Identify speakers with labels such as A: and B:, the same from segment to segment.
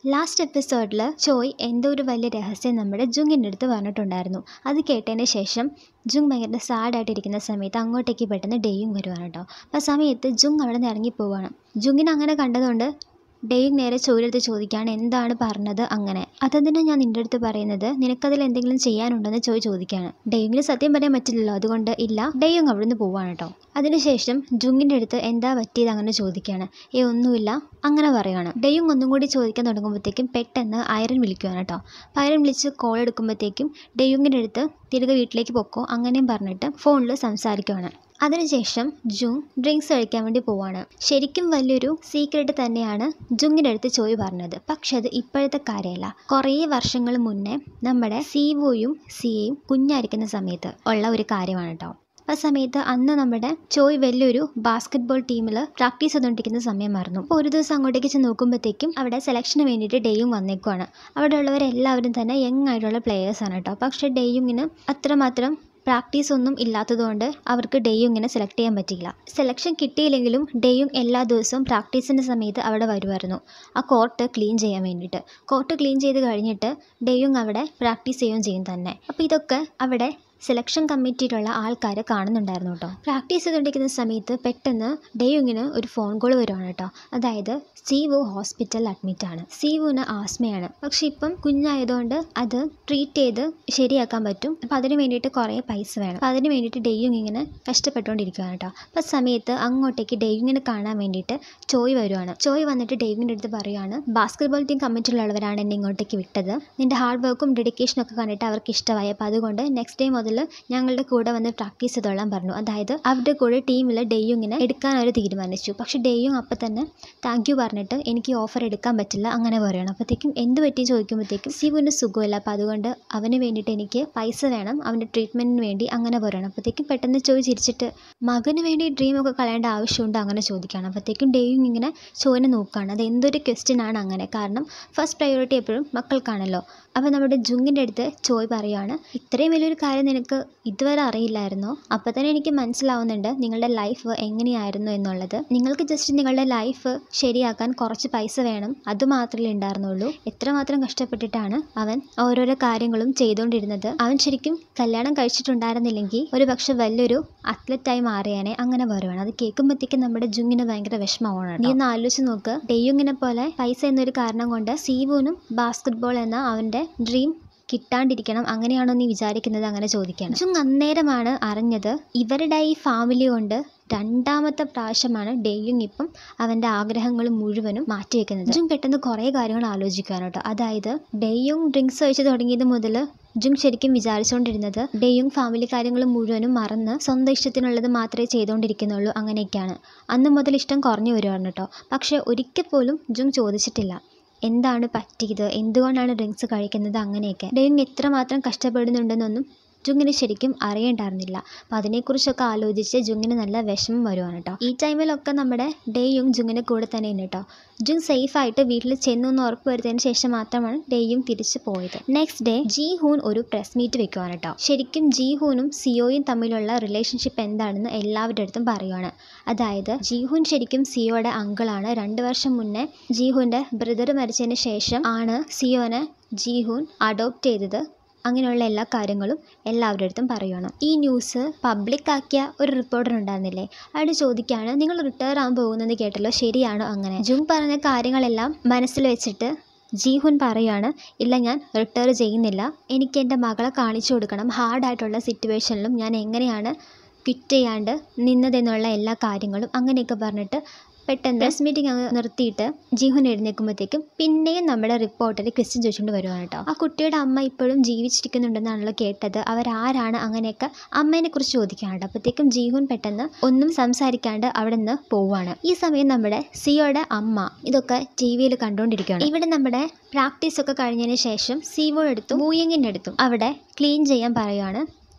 A: last എപ്പിസോഡിൽ ചോയ് എന്തോ ഒരു വലിയ രഹസ്യം നമ്മുടെ ജുങ്ങിൻ്റെ അടുത്ത് പറഞ്ഞിട്ടുണ്ടായിരുന്നു അത് കേട്ടതിന് ശേഷം ജുങ് ഭയങ്കര സാഡായിട്ടിരിക്കുന്ന സമയത്ത് അങ്ങോട്ടേക്ക് പെട്ടെന്ന് ഡെയും വരുവാണ് കേട്ടോ അപ്പോൾ ആ സമയത്ത് ജുങ് അവിടെ നിന്ന് ഇറങ്ങി പോവാണ് ജുങ്ങിനെ അങ്ങനെ കണ്ടതുകൊണ്ട് ഡെയും നേരെ ചോദിയെടുത്ത് ചോദിക്കുകയാണ് എന്താണ് പറഞ്ഞത് അങ്ങനെ അതെന്തിനാ ഞാൻ നിൻ്റെ അടുത്ത് പറയുന്നത് നിനക്കതിൽ എന്തെങ്കിലും ചെയ്യാനുണ്ടെന്ന് ചോയ് ചോദിക്കുകയാണ് ഡെയുങ്ങിന് സത്യം പറയാൻ പറ്റില്ലല്ലോ അതുകൊണ്ട് ഇല്ല ഡെയും അവിടെ നിന്ന് പോവാണ് കേട്ടോ അതിനുശേഷം ജുങ്ങിൻ്റെ അടുത്ത് എന്താ പറ്റിയത് അങ്ങനെ ചോദിക്കുകയാണ് ഏ ഒന്നുമില്ല അങ്ങനെ പറയുകയാണ് ഡെയും ഒന്നും കൂടി ചോദിക്കാൻ തുടങ്ങുമ്പോഴത്തേക്കും പെട്ടെന്ന് ഐറൻ വിളിക്കുകയാണ് കേട്ടോ അപ്പോൾ ഐറൻ വിളിച്ച് കോൾ എടുക്കുമ്പോഴത്തേക്കും ഡെയുങ്ങിൻ്റെ അടുത്ത് തിരികെ വീട്ടിലേക്ക് പൊക്കോ അങ്ങനെയും പറഞ്ഞിട്ട് ഫോണിൽ സംസാരിക്കുകയാണ് അതിനുശേഷം ജുങ് ഡ്രിങ്ക്സ് കഴിക്കാൻ വേണ്ടി പോവാണ് ശരിക്കും വലിയൊരു സീക്രട്ട് തന്നെയാണ് ജുങ്ങിൻ്റെ അടുത്ത് ചോയ് പറഞ്ഞത് പക്ഷെ അത് ഇപ്പോഴത്തെ കാര്യമല്ല കുറേ വർഷങ്ങൾ മുന്നേ നമ്മുടെ സീവുയും സിയയും കുഞ്ഞായിരിക്കുന്ന സമയത്ത് ഉള്ള ഒരു കാര്യമാണ് കേട്ടോ ആ സമയത്ത് അന്ന് നമ്മുടെ ചോയ് വലിയൊരു ബാസ്കറ്റ് ബോൾ ടീമിൽ പ്രാക്ടീസ് ചെയ്തുകൊണ്ടിരിക്കുന്ന സമയമായിരുന്നു അപ്പോൾ ഒരു ദിവസം അങ്ങോട്ടേക്ക് ചെന്ന് നോക്കുമ്പോഴത്തേക്കും അവിടെ സെലക്ഷന് വേണ്ടിയിട്ട് ഡേയും വന്നേക്കുവാണ് അവിടെ ഉള്ളവരെല്ലാവരും തന്നെ യങ് ആയിട്ടുള്ള പ്ലെയേഴ്സാണ് കേട്ടോ പക്ഷേ ഡേയുങ്ങിന് അത്രമാത്രം പ്രാക്ടീസ് ഒന്നും ഇല്ലാത്തതുകൊണ്ട് അവർക്ക് ഡേയും ഇങ്ങനെ സെലക്ട് ചെയ്യാൻ പറ്റിയില്ല സെലക്ഷൻ കിട്ടിയില്ലെങ്കിലും ഡേയും എല്ലാ ദിവസവും പ്രാക്ടീസിൻ്റെ സമയത്ത് അവിടെ വരുമായിരുന്നു ആ കോർട്ട് ക്ലീൻ ചെയ്യാൻ വേണ്ടിയിട്ട് കോർട്ട് ക്ലീൻ ചെയ്ത് കഴിഞ്ഞിട്ട് ഡേയും അവിടെ പ്രാക്ടീസ് ചെയ്യുകയും ചെയ്യും തന്നെ അപ്പോൾ ഇതൊക്കെ അവിടെ സെലക്ഷൻ കമ്മിറ്റിയിലുള്ള ആൾക്കാർ കാണുന്നുണ്ടായിരുന്നു കേട്ടോ പ്രാക്ടീസ് ചെയ്തുകൊണ്ടിരിക്കുന്ന സമയത്ത് പെട്ടെന്ന് ഡേയുങ്ങിന് ഒരു ഫോൺ കോൾ വരുവാണ് കേട്ടോ അതായത് സീവു ഹോസ്പിറ്റലിൽ അഡ്മിറ്റാണ് സീവുവിന് ആസ്മയാണ് പക്ഷെ ഇപ്പം കുഞ്ഞായതുകൊണ്ട് അത് ട്രീറ്റ് ചെയ്ത് ശരിയാക്കാൻ പറ്റും അപ്പം അതിന് വേണ്ടിയിട്ട് കുറേ പൈസ വേണം അപ്പം അതിന് വേണ്ടിയിട്ട് ഡെയ്യുങ് ഇങ്ങനെ കഷ്ടപ്പെട്ടുകൊണ്ടിരിക്കുകയാണ് കേട്ടോ അപ്പം സമയത്ത് അങ്ങോട്ടേക്ക് ഡെയ്യുങ്ങിനെ കാണാൻ വേണ്ടിയിട്ട് ചോയ് വരുവാണ് ചോയ് വന്നിട്ട് ഡെയ്യുങ്ങിൻ്റെ അടുത്ത് പറയുകയാണ് ബാസ്കറ്റ് ബോൾ ടീം കമ്മിറ്റിയിലുള്ളവരാണ് എന്നെ ഇങ്ങോട്ടേക്ക് വിട്ടത് നിൻ്റെ ഹാർഡ് വർക്കും ഡെഡിക്കേഷനും ഒക്കെ കണ്ടിട്ട് അവർക്ക് ഇഷ്ടമായി അപ്പോൾ അതുകൊണ്ട് നെക്സ്റ്റ് ഡേ മുതൽ ഞങ്ങളുടെ കൂടെ വന്ന് പ്രാക്ടീസ് ചെയ്തോളാൻ പറഞ്ഞു അതായത് അവരുടെ കൂടെ ടീമിൽ ഡെയ്യുങ്ങിനെ എടുക്കാൻ അവർ തീരുമാനിച്ചു പക്ഷെ ഡെയ്യുങ് അപ്പം തന്നെ താങ്ക് യു പറഞ്ഞിട്ട് എനിക്ക് ഓഫർ എടുക്കാൻ പറ്റില്ല അങ്ങനെ പറയണം അപ്പോഴത്തേക്കും എന്ത് പറ്റി ചോദിക്കുമ്പോഴത്തേക്കും സിവുവിന് സുഖമില്ല അപ്പോൾ അതുകൊണ്ട് അവന് വേണ്ടിയിട്ട് എനിക്ക് പൈസ വേണം അവൻ്റെ ട്രീറ്റ്മെൻറ്റിന് വേണ്ടി അങ്ങനെ പറയണം അപ്പോഴത്തേക്കും പെട്ടെന്ന് ചോയ് ചിരിച്ചിട്ട് മകന് വേണ്ടി ഡ്രീമൊക്കെ കളയേണ്ട ആവശ്യമുണ്ട് അങ്ങനെ ചോദിക്കുകയാണ് അപ്പോഴത്തേക്കും ഡെയ്യും ഇങ്ങനെ ചോദിനെ നോക്കുകയാണ് അത് എന്തൊരു ക്വസ്റ്റ്യൻ ആണ് അങ്ങനെ കാരണം ഫസ്റ്റ് പ്രയോറിറ്റി എപ്പോഴും മക്കൾക്കാണല്ലോ അപ്പോൾ നമ്മുടെ ജുങ്ങിൻ്റെ അടുത്ത് ചോയ് പറയുകയാണ് ഇത്രയും വലിയൊരു കാര്യം നിനക്ക് ഇതുവരെ അറിയില്ലായിരുന്നോ അപ്പോൾ തന്നെ എനിക്ക് മനസ്സിലാവുന്നുണ്ട് നിങ്ങളുടെ ലൈഫ് എങ്ങനെയായിരുന്നു എന്നുള്ളത് നിങ്ങൾക്ക് ജസ്റ്റ് നിങ്ങളുടെ ലൈഫ് ശരിയാക്കാൻ കുറച്ച് പൈസ വേണം അത് മാത്രമേ ഉണ്ടായിരുന്നുള്ളൂ എത്രമാത്രം കഷ്ടപ്പെട്ടിട്ടാണ് അവൻ ഓരോരോ കാര്യങ്ങളും ചെയ്തുകൊണ്ടിരുന്നത് അവൻ ശരിക്കും കല്യാണം കഴിച്ചിട്ടുണ്ടായിരുന്നില്ലെങ്കിൽ ഒരു പക്ഷെ വലിയൊരു അത്ലറ്റായി മാറിയാനെ അങ്ങനെ പറയുവാണ് അത് കേൾക്കുമ്പോഴത്തേക്കും നമ്മുടെ ജുങ്ങിന് ഭയങ്കര വിഷമമാണ് നീ ഒന്ന് ആലോചിച്ച് നോക്ക് ഡെയ്യുങ്ങിനെ പോലെ പൈസ എന്നൊരു കാരണം കൊണ്ട് സീവുനും ബാസ്കറ്റ് ബോൾ എന്ന അവൻ്റെ ഡ്രീം കിട്ടാണ്ടിരിക്കണം അങ്ങനെയാണോ നീ വിചാരിക്കുന്നത് അങ്ങനെ ചോദിക്കണം ജുങ് അന്നേരമാണ് അറിഞ്ഞത് ഇവരുടെ ഈ ഫാമിലി കൊണ്ട് രണ്ടാമത്തെ പ്രാവശ്യമാണ് ഡെയ്യുങ് ഇപ്പം അവൻ്റെ ആഗ്രഹങ്ങൾ മുഴുവനും മാറ്റിവെക്കുന്നത് ജുങ് പെട്ടെന്ന് കുറേ കാര്യങ്ങൾ ആലോചിക്കുകയാണ് കേട്ടോ അതായത് ഡെയ്യുങ് ഡ്രിങ്ക്സ് കഴിച്ച് തുടങ്ങിയത് മുതൽ ജുങ് ശരിക്കും വിചാരിച്ചുകൊണ്ടിരുന്നത് ഡെയ്യുങ് ഫാമിലി കാര്യങ്ങൾ മുഴുവനും മറന്ന് സ്വന്തം ഇഷ്ടത്തിനുള്ളത് മാത്രമേ ചെയ്തുകൊണ്ടിരിക്കുന്നുള്ളൂ അങ്ങനെയൊക്കെയാണ് അന്ന് മുതൽ ഇഷ്ടം കുറഞ്ഞു വരുവാണ് കേട്ടോ പക്ഷേ ഒരിക്കൽ പോലും ജുങ് ചോദിച്ചിട്ടില്ല എന്താണ് പറ്റിയത് എന്തുകൊണ്ടാണ് ഡ്രിങ്ക്സ് കഴിക്കുന്നത് അങ്ങനെയൊക്കെ ഡെയ്യുങ് എത്രമാത്രം കഷ്ടപ്പെടുന്നുണ്ടെന്നൊന്നും ജുങ്ങിന് ശരിക്കും അറിയണ്ടായിരുന്നില്ല അപ്പോൾ അതിനെക്കുറിച്ചൊക്കെ ആലോചിച്ച് ജുങ്ങിന് നല്ല വിഷമം വരുവാണ് കേട്ടോ ഈ ടൈമിലൊക്കെ നമ്മുടെ ഡേയും ജുങ്ങിൻ്റെ കൂടെ തന്നെയാണ് കേട്ടോ ജുങ് സേഫായിട്ട് വീട്ടിൽ ചെന്നു എന്ന് ഉറപ്പ് വരുത്തിയതിന് ശേഷം മാത്രമാണ് ഡേയും തിരിച്ചു പോയത് നെക്സ്റ്റ് ഡേ ജി ഹൂൻ ഒരു പ്രസ് മീറ്റ് വെക്കുവാണ് കേട്ടോ ശരിക്കും ജി ഹൂനും സിയോയും തമ്മിലുള്ള റിലേഷൻഷിപ്പ് എന്താണെന്ന് എല്ലാവരുടെ അടുത്തും പറയുവാണ് അതായത് ജീഹുൻ ശരിക്കും സിയോയുടെ അങ്കിളാണ് രണ്ട് വർഷം മുന്നേ ജീഹുൻ്റെ ബ്രദർ മരിച്ചതിന് ശേഷം ആണ് സിയോനെ ജീഹുൻ അഡോപ്റ്റ് ചെയ്തത് അങ്ങനെയുള്ള എല്ലാ കാര്യങ്ങളും എല്ലാവരുടെ അടുത്തും പറയുകയാണ് ഈ ന്യൂസ് പബ്ലിക് ആക്കിയ ഒരു റിപ്പോർട്ടർ ഉണ്ടായിരുന്നില്ലേ അയാൾ ചോദിക്കുകയാണ് നിങ്ങൾ റിട്ടയർ ആകാൻ പോകുന്നത് കേട്ടല്ലോ ശരിയാണോ അങ്ങനെ ജുങ് പറഞ്ഞ കാര്യങ്ങളെല്ലാം മനസ്സിൽ വെച്ചിട്ട് ജീഹുൻ പറയുകയാണ് ഇല്ല ഞാൻ റിട്ടയർ ചെയ്യുന്നില്ല എനിക്ക് എൻ്റെ മകളെ കാണിച്ചു കൊടുക്കണം ഹാർഡായിട്ടുള്ള സിറ്റുവേഷനിലും ഞാൻ എങ്ങനെയാണ് ക്വിറ്റ് ചെയ്യാണ്ട് നിന്നതെന്നുള്ള എല്ലാ കാര്യങ്ങളും അങ്ങനെയൊക്കെ പറഞ്ഞിട്ട് പെട്ടെന്ന് പ്രസ് മീറ്റിംഗ് അങ്ങ് നിർത്തിയിട്ട് ജീവൻ എഴുന്നേൽക്കുമ്പോഴത്തേക്കും പിന്നെയും നമ്മുടെ റിപ്പോർട്ടർ ക്വസ്റ്റ്യൻ ചോദിച്ചുകൊണ്ട് വരുവാണ് കേട്ടോ ആ കുട്ടിയുടെ അമ്മ ഇപ്പോഴും ജീവിച്ചിരിക്കുന്നുണ്ടെന്നാണല്ലോ കേട്ടത് അവരാരാണ് അങ്ങനെയൊക്കെ അമ്മേനെ കുറിച്ച് ചോദിക്കാനുണ്ട് അപ്പോഴത്തേക്കും ജീവൻ പെട്ടെന്ന് ഒന്നും സംസാരിക്കാണ്ട് അവിടെ നിന്ന് പോവുകയാണ് ഈ സമയം നമ്മുടെ സിയോയുടെ അമ്മ ഇതൊക്കെ ടി വിയിൽ കണ്ടുകൊണ്ടിരിക്കുകയാണ് ഇവിടെ നമ്മുടെ പ്രാക്ടീസ് ഒക്കെ കഴിഞ്ഞതിന് ശേഷം സിവോ എടുത്തും മൂയങ്ങിൻ്റെ അടുത്തും അവിടെ ക്ലീൻ ചെയ്യാൻ പറയുകയാണ്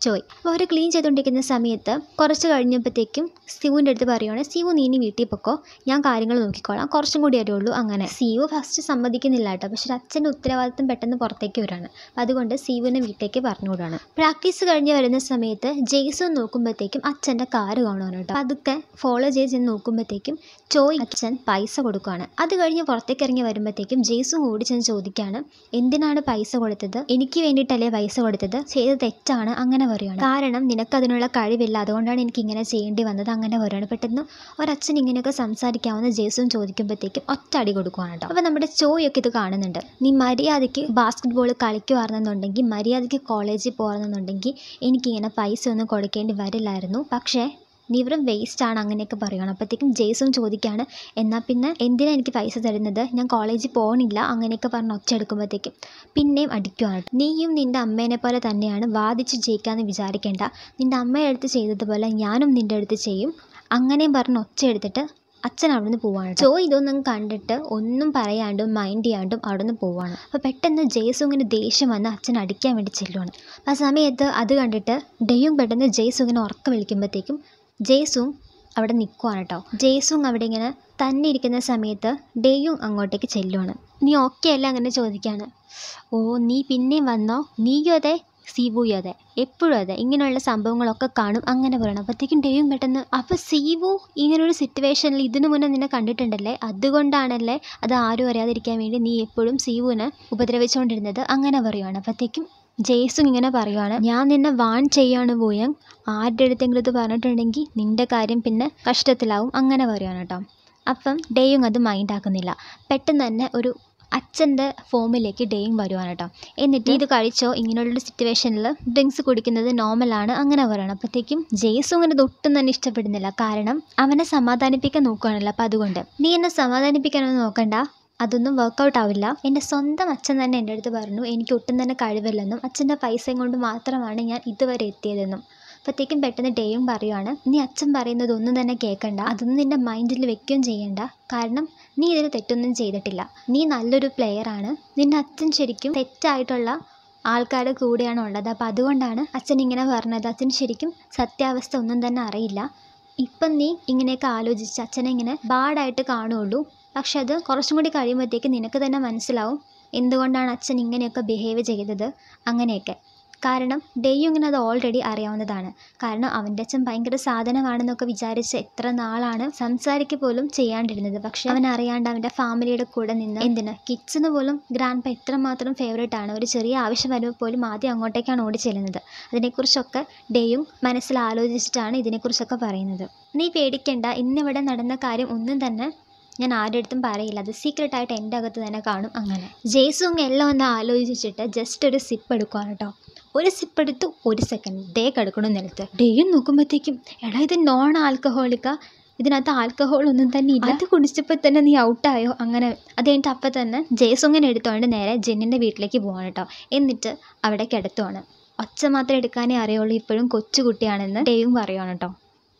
A: ചോയ് അപ്പോൾ അവർ ക്ലീൻ ചെയ്തുകൊണ്ടിരിക്കുന്ന സമയത്ത് കുറച്ച് കഴിഞ്ഞപ്പോഴത്തേക്കും സിവുവിൻ്റെ അടുത്ത് പറയുവാണ് സിവു നീ ഇനി വീട്ടിൽ പൊക്കോ ഞാൻ കാര്യങ്ങൾ നോക്കിക്കോളാം കുറച്ചും കൂടി അറിയുള്ളൂ അങ്ങനെ സിവു ഫസ്റ്റ് സമ്മതിക്കുന്നില്ല കേട്ടോ പക്ഷേ അച്ഛൻ്റെ ഉത്തരവാദിത്തം പെട്ടെന്ന് പുറത്തേക്ക് വരാണ് അപ്പം അതുകൊണ്ട് സിവുവിനെ വീട്ടിലേക്ക് പറഞ്ഞു വിടുകയാണ് പ്രാക്ടീസ് കഴിഞ്ഞ് വരുന്ന സമയത്ത് ജെയ്സൺ നോക്കുമ്പോഴത്തേക്കും അച്ഛൻ്റെ കാറ് കാണുവാണ് കേട്ടോ അതൊക്കെ ഫോളോ ചെയ്ത് ചെന്ന് നോക്കുമ്പോഴത്തേക്കും ചോയ് അച്ഛൻ പൈസ കൊടുക്കുകയാണ് അത് കഴിഞ്ഞ് പുറത്തേക്ക് ഇറങ്ങി വരുമ്പോഴത്തേക്കും ജെയ്സും ഓടി ചെന്ന് ചോദിക്കുകയാണ് എന്തിനാണ് പൈസ കൊടുത്തത് എനിക്ക് വേണ്ടിയിട്ടല്ലേ പൈസ കൊടുത്തത് ചെയ്തത് തെറ്റാണ് അങ്ങനെ പറയുകയാണ് കാരണം നിനക്കതിനുള്ള കഴിവില്ല അതുകൊണ്ടാണ് എനിക്ക് ഇങ്ങനെ ചെയ്യേണ്ടി വന്നത് അങ്ങനെ പറയുകയാണ് പെട്ടെന്ന് ഒരച്ഛൻ ഇങ്ങനെയൊക്കെ സംസാരിക്കാവുന്ന ജേസും ചോദിക്കുമ്പോഴത്തേക്കും ഒറ്റ അടി കൊടുക്കുകയാണ് കേട്ടോ അപ്പോൾ നമ്മുടെ ചോയൊക്കെ ഇത് കാണുന്നുണ്ട് നീ മര്യാദയ്ക്ക് ബാസ്കറ്റ് ബോൾ കളിക്കുമായിരുന്നെന്നുണ്ടെങ്കിൽ മര്യാദയ്ക്ക് കോളേജിൽ പോകുന്നെന്നുണ്ടെങ്കിൽ എനിക്കിങ്ങനെ പൈസ ഒന്നും കൊടുക്കേണ്ടി വരില്ലായിരുന്നു പക്ഷേ നീ വെറും വേസ്റ്റാണ് അങ്ങനെയൊക്കെ പറയുകയാണ് അപ്പോഴത്തേക്കും ജെയ്സും ചോദിക്കുകയാണ് എന്നാൽ പിന്നെ എന്തിനാ എനിക്ക് പൈസ തരുന്നത് ഞാൻ കോളേജിൽ പോകണില്ല അങ്ങനെയൊക്കെ പറഞ്ഞ് ഒച്ചെടുക്കുമ്പോഴത്തേക്കും പിന്നെയും അടിക്കുവാണ് നീയും നിൻ്റെ അമ്മേനെ പോലെ തന്നെയാണ് വാദിച്ച് ജയിക്കാമെന്ന് വിചാരിക്കേണ്ട നിൻ്റെ അമ്മയുടെ അടുത്ത് ചെയ്തതുപോലെ ഞാനും നിൻ്റെ അടുത്ത് ചെയ്യും അങ്ങനെയും പറഞ്ഞ് ഒച്ച എടുത്തിട്ട് അച്ഛൻ അവിടുന്ന് പോവാണ് ജോ ഇതൊന്നും കണ്ടിട്ട് ഒന്നും പറയാണ്ടും മൈൻഡ് ചെയ്യാണ്ടും അവിടുന്ന് പോവാണ് അപ്പോൾ പെട്ടെന്ന് ജയ്സുങ്ങിന് ദേഷ്യം വന്ന് അച്ഛൻ അടിക്കാൻ വേണ്ടി ചെല്ലുവാണ് ആ സമയത്ത് അത് കണ്ടിട്ട് ഡെയും പെട്ടെന്ന് ജയ്സുങ്ങിനെ ഉറക്ക വിളിക്കുമ്പോഴത്തേക്കും ജയ്സുങ് അവിടെ നിൽക്കുവാണ് കേട്ടോ ജയ്സുങ് അവിടെ ഇങ്ങനെ തന്നെ ഇരിക്കുന്ന സമയത്ത് ഡെയും അങ്ങോട്ടേക്ക് ചെല്ലുവാണ് നീ ഓക്കെ അല്ല അങ്ങനെ ചോദിക്കുകയാണ് ഓ നീ പിന്നെയും വന്നോ നീയും അതെ സീവുയും അതെ എപ്പോഴും അതെ ഇങ്ങനെയുള്ള സംഭവങ്ങളൊക്കെ കാണും അങ്ങനെ പറയണം അപ്പോഴത്തേക്കും ഡെയും പെട്ടെന്ന് അപ്പോൾ സീവു ഇങ്ങനൊരു സിറ്റുവേഷനിൽ ഇതിനു മുന്നേ നിന്നെ കണ്ടിട്ടുണ്ടല്ലേ അതുകൊണ്ടാണല്ലേ അത് ആരും അറിയാതിരിക്കാൻ വേണ്ടി നീ എപ്പോഴും സീവുവിനെ ഉപദ്രവിച്ചുകൊണ്ടിരുന്നത് അങ്ങനെ പറയുവാണ് അപ്പോഴത്തേക്കും ജെയ്സും ഇങ്ങനെ പറയുവാണ് ഞാൻ നിന്നെ വാൺ ചെയ്യാണ് പോയങ് ആരുടെ അടുത്തെങ്കിലും ഇത് പറഞ്ഞിട്ടുണ്ടെങ്കിൽ നിൻ്റെ കാര്യം പിന്നെ കഷ്ടത്തിലാവും അങ്ങനെ പറയുവാണ് കേട്ടോ അപ്പം ഡേയും അത് മൈൻഡ് ആക്കുന്നില്ല പെട്ടെന്ന് തന്നെ ഒരു അച്ഛൻ്റെ ഫോമിലേക്ക് ഡേയും വരുവാണ് കേട്ടോ എന്നിട്ട് ഇത് കഴിച്ചോ ഇങ്ങനെയുള്ളൊരു സിറ്റുവേഷനിൽ ഡ്രിങ്ക്സ് കുടിക്കുന്നത് നോർമലാണ് അങ്ങനെ പറയണം അപ്പോഴത്തേക്കും ജെയ്സും അങ്ങനെ ഇത് ഒട്ടും തന്നെ ഇഷ്ടപ്പെടുന്നില്ല കാരണം അവനെ സമാധാനിപ്പിക്കാൻ നോക്കുകയാണല്ലോ അപ്പം അതുകൊണ്ട് നീ എന്നെ സമാധാനിപ്പിക്കാനൊന്നും നോക്കണ്ട അതൊന്നും വർക്കൗട്ട് ആവില്ല എൻ്റെ സ്വന്തം അച്ഛൻ തന്നെ എൻ്റെ അടുത്ത് പറഞ്ഞു എനിക്ക് ഒട്ടും തന്നെ കഴിവില്ലെന്നും അച്ഛൻ്റെ പൈസയും കൊണ്ട് മാത്രമാണ് ഞാൻ ഇതുവരെ എത്തിയതെന്നും അപ്പോഴത്തേക്കും പെട്ടെന്ന് ഡേയും പറയുവാണ് നീ അച്ഛൻ പറയുന്നത് ഒന്നും തന്നെ കേൾക്കണ്ട അതൊന്നും നിൻ്റെ മൈൻഡിൽ വെക്കുകയും ചെയ്യണ്ട കാരണം നീ ഇതിൽ തെറ്റൊന്നും ചെയ്തിട്ടില്ല നീ നല്ലൊരു പ്ലെയറാണ് നിൻ്റെ അച്ഛൻ ശരിക്കും തെറ്റായിട്ടുള്ള ആൾക്കാരുടെ കൂടെയാണ് ഉള്ളത് അപ്പോൾ അതുകൊണ്ടാണ് അച്ഛൻ ഇങ്ങനെ പറഞ്ഞത് അച്ഛൻ ശരിക്കും സത്യാവസ്ഥ ഒന്നും തന്നെ അറിയില്ല ഇപ്പം നീ ഇങ്ങനെയൊക്കെ ആലോചിച്ച് അച്ഛനെ ഇങ്ങനെ ബാഡായിട്ട് കാണുള്ളൂ പക്ഷെ അത് കുറച്ചും കൂടി കഴിയുമ്പോഴത്തേക്ക് നിനക്ക് തന്നെ മനസ്സിലാവും എന്തുകൊണ്ടാണ് അച്ഛൻ ഇങ്ങനെയൊക്കെ ബിഹേവ് ചെയ്തത് അങ്ങനെയൊക്കെ കാരണം ഡെയ്യും ഇങ്ങനെ അത് ഓൾറെഡി അറിയാവുന്നതാണ് കാരണം അവൻ്റെ അച്ഛൻ ഭയങ്കര സാധനമാണെന്നൊക്കെ വിചാരിച്ച് എത്ര നാളാണ് സംസാരിക്കുക പോലും ചെയ്യാണ്ടിരുന്നത് പക്ഷെ അവൻ അറിയാണ്ട് അവൻ്റെ ഫാമിലിയുടെ കൂടെ നിന്ന് എന്തിന് കിഡ്സിന് പോലും ഗ്രാൻഡ് പ എത്രമാത്രം ഫേവറേറ്റ് ആണ് ഒരു ചെറിയ ആവശ്യം വരുമ്പോൾ പോലും ആദ്യം അങ്ങോട്ടേക്കാണ് ഓടി ചെല്ലുന്നത് അതിനെക്കുറിച്ചൊക്കെ ഡേയും മനസ്സിൽ ആലോചിച്ചിട്ടാണ് ഇതിനെക്കുറിച്ചൊക്കെ പറയുന്നത് നീ പേടിക്കണ്ട ഇന്നിവിടെ നടന്ന കാര്യം ഒന്നും തന്നെ ഞാൻ ആരുടെ അടുത്തും പറയില്ല അത് സീക്രട്ടായിട്ട് എൻ്റെ അകത്ത് തന്നെ കാണും അങ്ങനെ ജേസുങ് എല്ലാം ഒന്ന് ആലോചിച്ചിട്ട് ജസ്റ്റ് ഒരു സിപ്പ് എടുക്കുവാണ് കേട്ടോ ഒരു സിപ്പ് എടുത്തു ഒരു സെക്കൻഡ് ഡേ കിടക്കണം നിലത്ത് ഡേയും നോക്കുമ്പോഴത്തേക്കും എടാ ഇത് നോൺ ആൽക്കഹോളിക്ക ഇതിനകത്ത് ആൽക്കഹോൾ ഒന്നും തന്നെ ഇല്ല അത് കുടിച്ചപ്പോൾ തന്നെ നീ ഔട്ടായോ അങ്ങനെ അത് കഴിഞ്ഞിട്ട് അപ്പം തന്നെ ജയസുങ്ങനെ എടുത്തുകൊണ്ട് നേരെ ജെന്നിൻ്റെ വീട്ടിലേക്ക് പോവാണ് കേട്ടോ എന്നിട്ട് അവിടെ കിടത്തുവാണ് ഒച്ച മാത്രമേ എടുക്കാനേ അറിയുള്ളൂ ഇപ്പോഴും കൊച്ചുകുട്ടിയാണെന്ന് ഡേയും പറയുവാണ് കേട്ടോ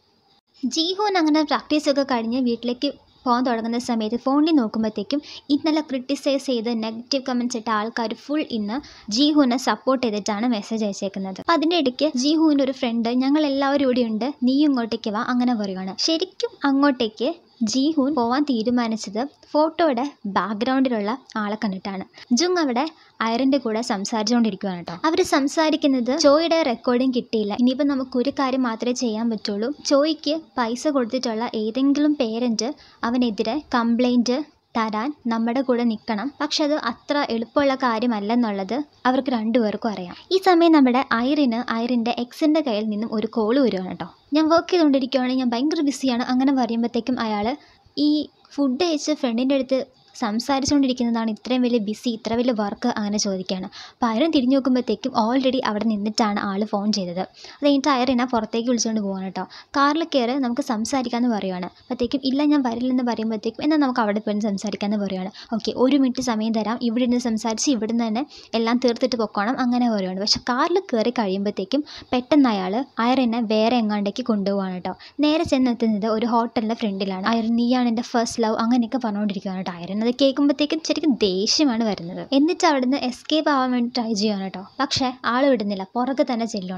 A: ജീഹോൻ അങ്ങനെ പ്രാക്ടീസൊക്കെ കഴിഞ്ഞ് വീട്ടിലേക്ക് പോകാൻ തുടങ്ങുന്ന സമയത്ത് ഫോണിൽ നോക്കുമ്പോഴത്തേക്കും ഇന്നലെ ക്രിട്ടിസൈസ് ചെയ്ത് നെഗറ്റീവ് കമൻറ്റ്സ് ഇട്ട ആൾക്കാർ ഫുൾ ഇന്ന് ജീഹുവിനെ സപ്പോർട്ട് ചെയ്തിട്ടാണ് മെസ്സേജ് അയച്ചേക്കുന്നത് അപ്പം അതിൻ്റെ ഇടയ്ക്ക് ജീഹുവിൻ്റെ ഒരു ഫ്രണ്ട് ഞങ്ങൾ എല്ലാവരും ഇവിടെ ഉണ്ട് നീ ഇങ്ങോട്ടേക്ക് വാ അങ്ങനെ പറയുവാണ് ശരിക്കും അങ്ങോട്ടേക്ക് ജീഹൂൻ പോവാൻ തീരുമാനിച്ചത് ഫോട്ടോയുടെ ബാക്ക്ഗ്രൗണ്ടിലുള്ള ആളെ കണ്ടിട്ടാണ് ജുങ് അവിടെ അയറിൻ്റെ കൂടെ സംസാരിച്ചുകൊണ്ടിരിക്കുകയാണ് കേട്ടോ അവർ സംസാരിക്കുന്നത് ചോയുടെ റെക്കോർഡിംഗ് കിട്ടിയില്ല ഇനിയിപ്പോൾ നമുക്ക് ഒരു കാര്യം മാത്രമേ ചെയ്യാൻ പറ്റുള്ളൂ ചോയ്ക്ക് പൈസ കൊടുത്തിട്ടുള്ള ഏതെങ്കിലും പേരൻറ്റ് അവനെതിരെ കംപ്ലൈൻറ്റ് തരാൻ നമ്മുടെ കൂടെ നിൽക്കണം പക്ഷെ അത് അത്ര എളുപ്പമുള്ള കാര്യമല്ലെന്നുള്ളത് അവർക്ക് രണ്ടുപേർക്കും അറിയാം ഈ സമയം നമ്മുടെ ഐറിന് ഐറിൻ്റെ എക്സിൻ്റെ കയ്യിൽ നിന്നും ഒരു കോൾ വരുവാണ് കേട്ടോ ഞാൻ വർക്ക് ചെയ്തുകൊണ്ടിരിക്കുകയാണ് ഞാൻ ഭയങ്കര ബിസിയാണ് അങ്ങനെ പറയുമ്പോഴത്തേക്കും അയാൾ ഈ ഫുഡ് അയച്ച് ഫ്രണ്ടിൻ്റെ അടുത്ത് സംസാരിച്ചുകൊണ്ടിരിക്കുന്നതാണ് ഇത്രയും വലിയ ബിസി ഇത്ര വലിയ വർക്ക് അങ്ങനെ ചോദിക്കുകയാണ് അപ്പോൾ അയറൻ തിരിഞ്ഞു നോക്കുമ്പോഴത്തേക്കും ഓൾറെഡി അവിടെ നിന്നിട്ടാണ് ആൾ ഫോൺ ചെയ്തത് അത് കഴിഞ്ഞിട്ട് അയറിനെ പുറത്തേക്ക് വിളിച്ചുകൊണ്ട് പോവാണ് കേട്ടോ കാറിൽ കയറി നമുക്ക് സംസാരിക്കാമെന്ന് പറയുവാണ് അപ്പോഴത്തേക്കും ഇല്ല ഞാൻ വരില്ലെന്ന് പറയുമ്പോഴത്തേക്കും എന്നാൽ നമുക്ക് അവിടെ പോയി സംസാരിക്കാമെന്ന് പറയുവാണ് ഓക്കെ ഒരു മിനിറ്റ് സമയം തരാം ഇവിടെ നിന്ന് സംസാരിച്ച് ഇവിടെ നിന്ന് തന്നെ എല്ലാം തീർത്തിട്ട് പൊക്കോണം അങ്ങനെ പറയുവാണ് പക്ഷെ കാറിൽ കയറി കഴിയുമ്പോഴത്തേക്കും പെട്ടെന്ന് അയാൾ അയറിനെ വേറെ എങ്ങാണ്ടേക്ക് കൊണ്ടുപോവാണ് കേട്ടോ നേരെ ചെന്നെത്തുന്നത് ഒരു ഹോട്ടലിൻ്റെ ഫ്രണ്ടിലാണ് അയർ നീയാണ് എൻ്റെ ഫസ്റ്റ് ലവ് അങ്ങനെയൊക്കെ പറഞ്ഞുകൊണ്ടിരിക്കുകയാണ് കേട്ടോ അയറിന് അത് കേൾക്കുമ്പോഴത്തേക്കും ശരിക്കും ദേഷ്യമാണ് വരുന്നത് എന്നിട്ട് അവിടുന്ന് എസ്കേപ്പ് ആവാൻ വേണ്ടി ട്രൈ ചെയ്യുകയാണ് കേട്ടോ പക്ഷേ ആൾ വിടുന്നില്ല പുറകെ തന്നെ ചെല്ലുവാണ്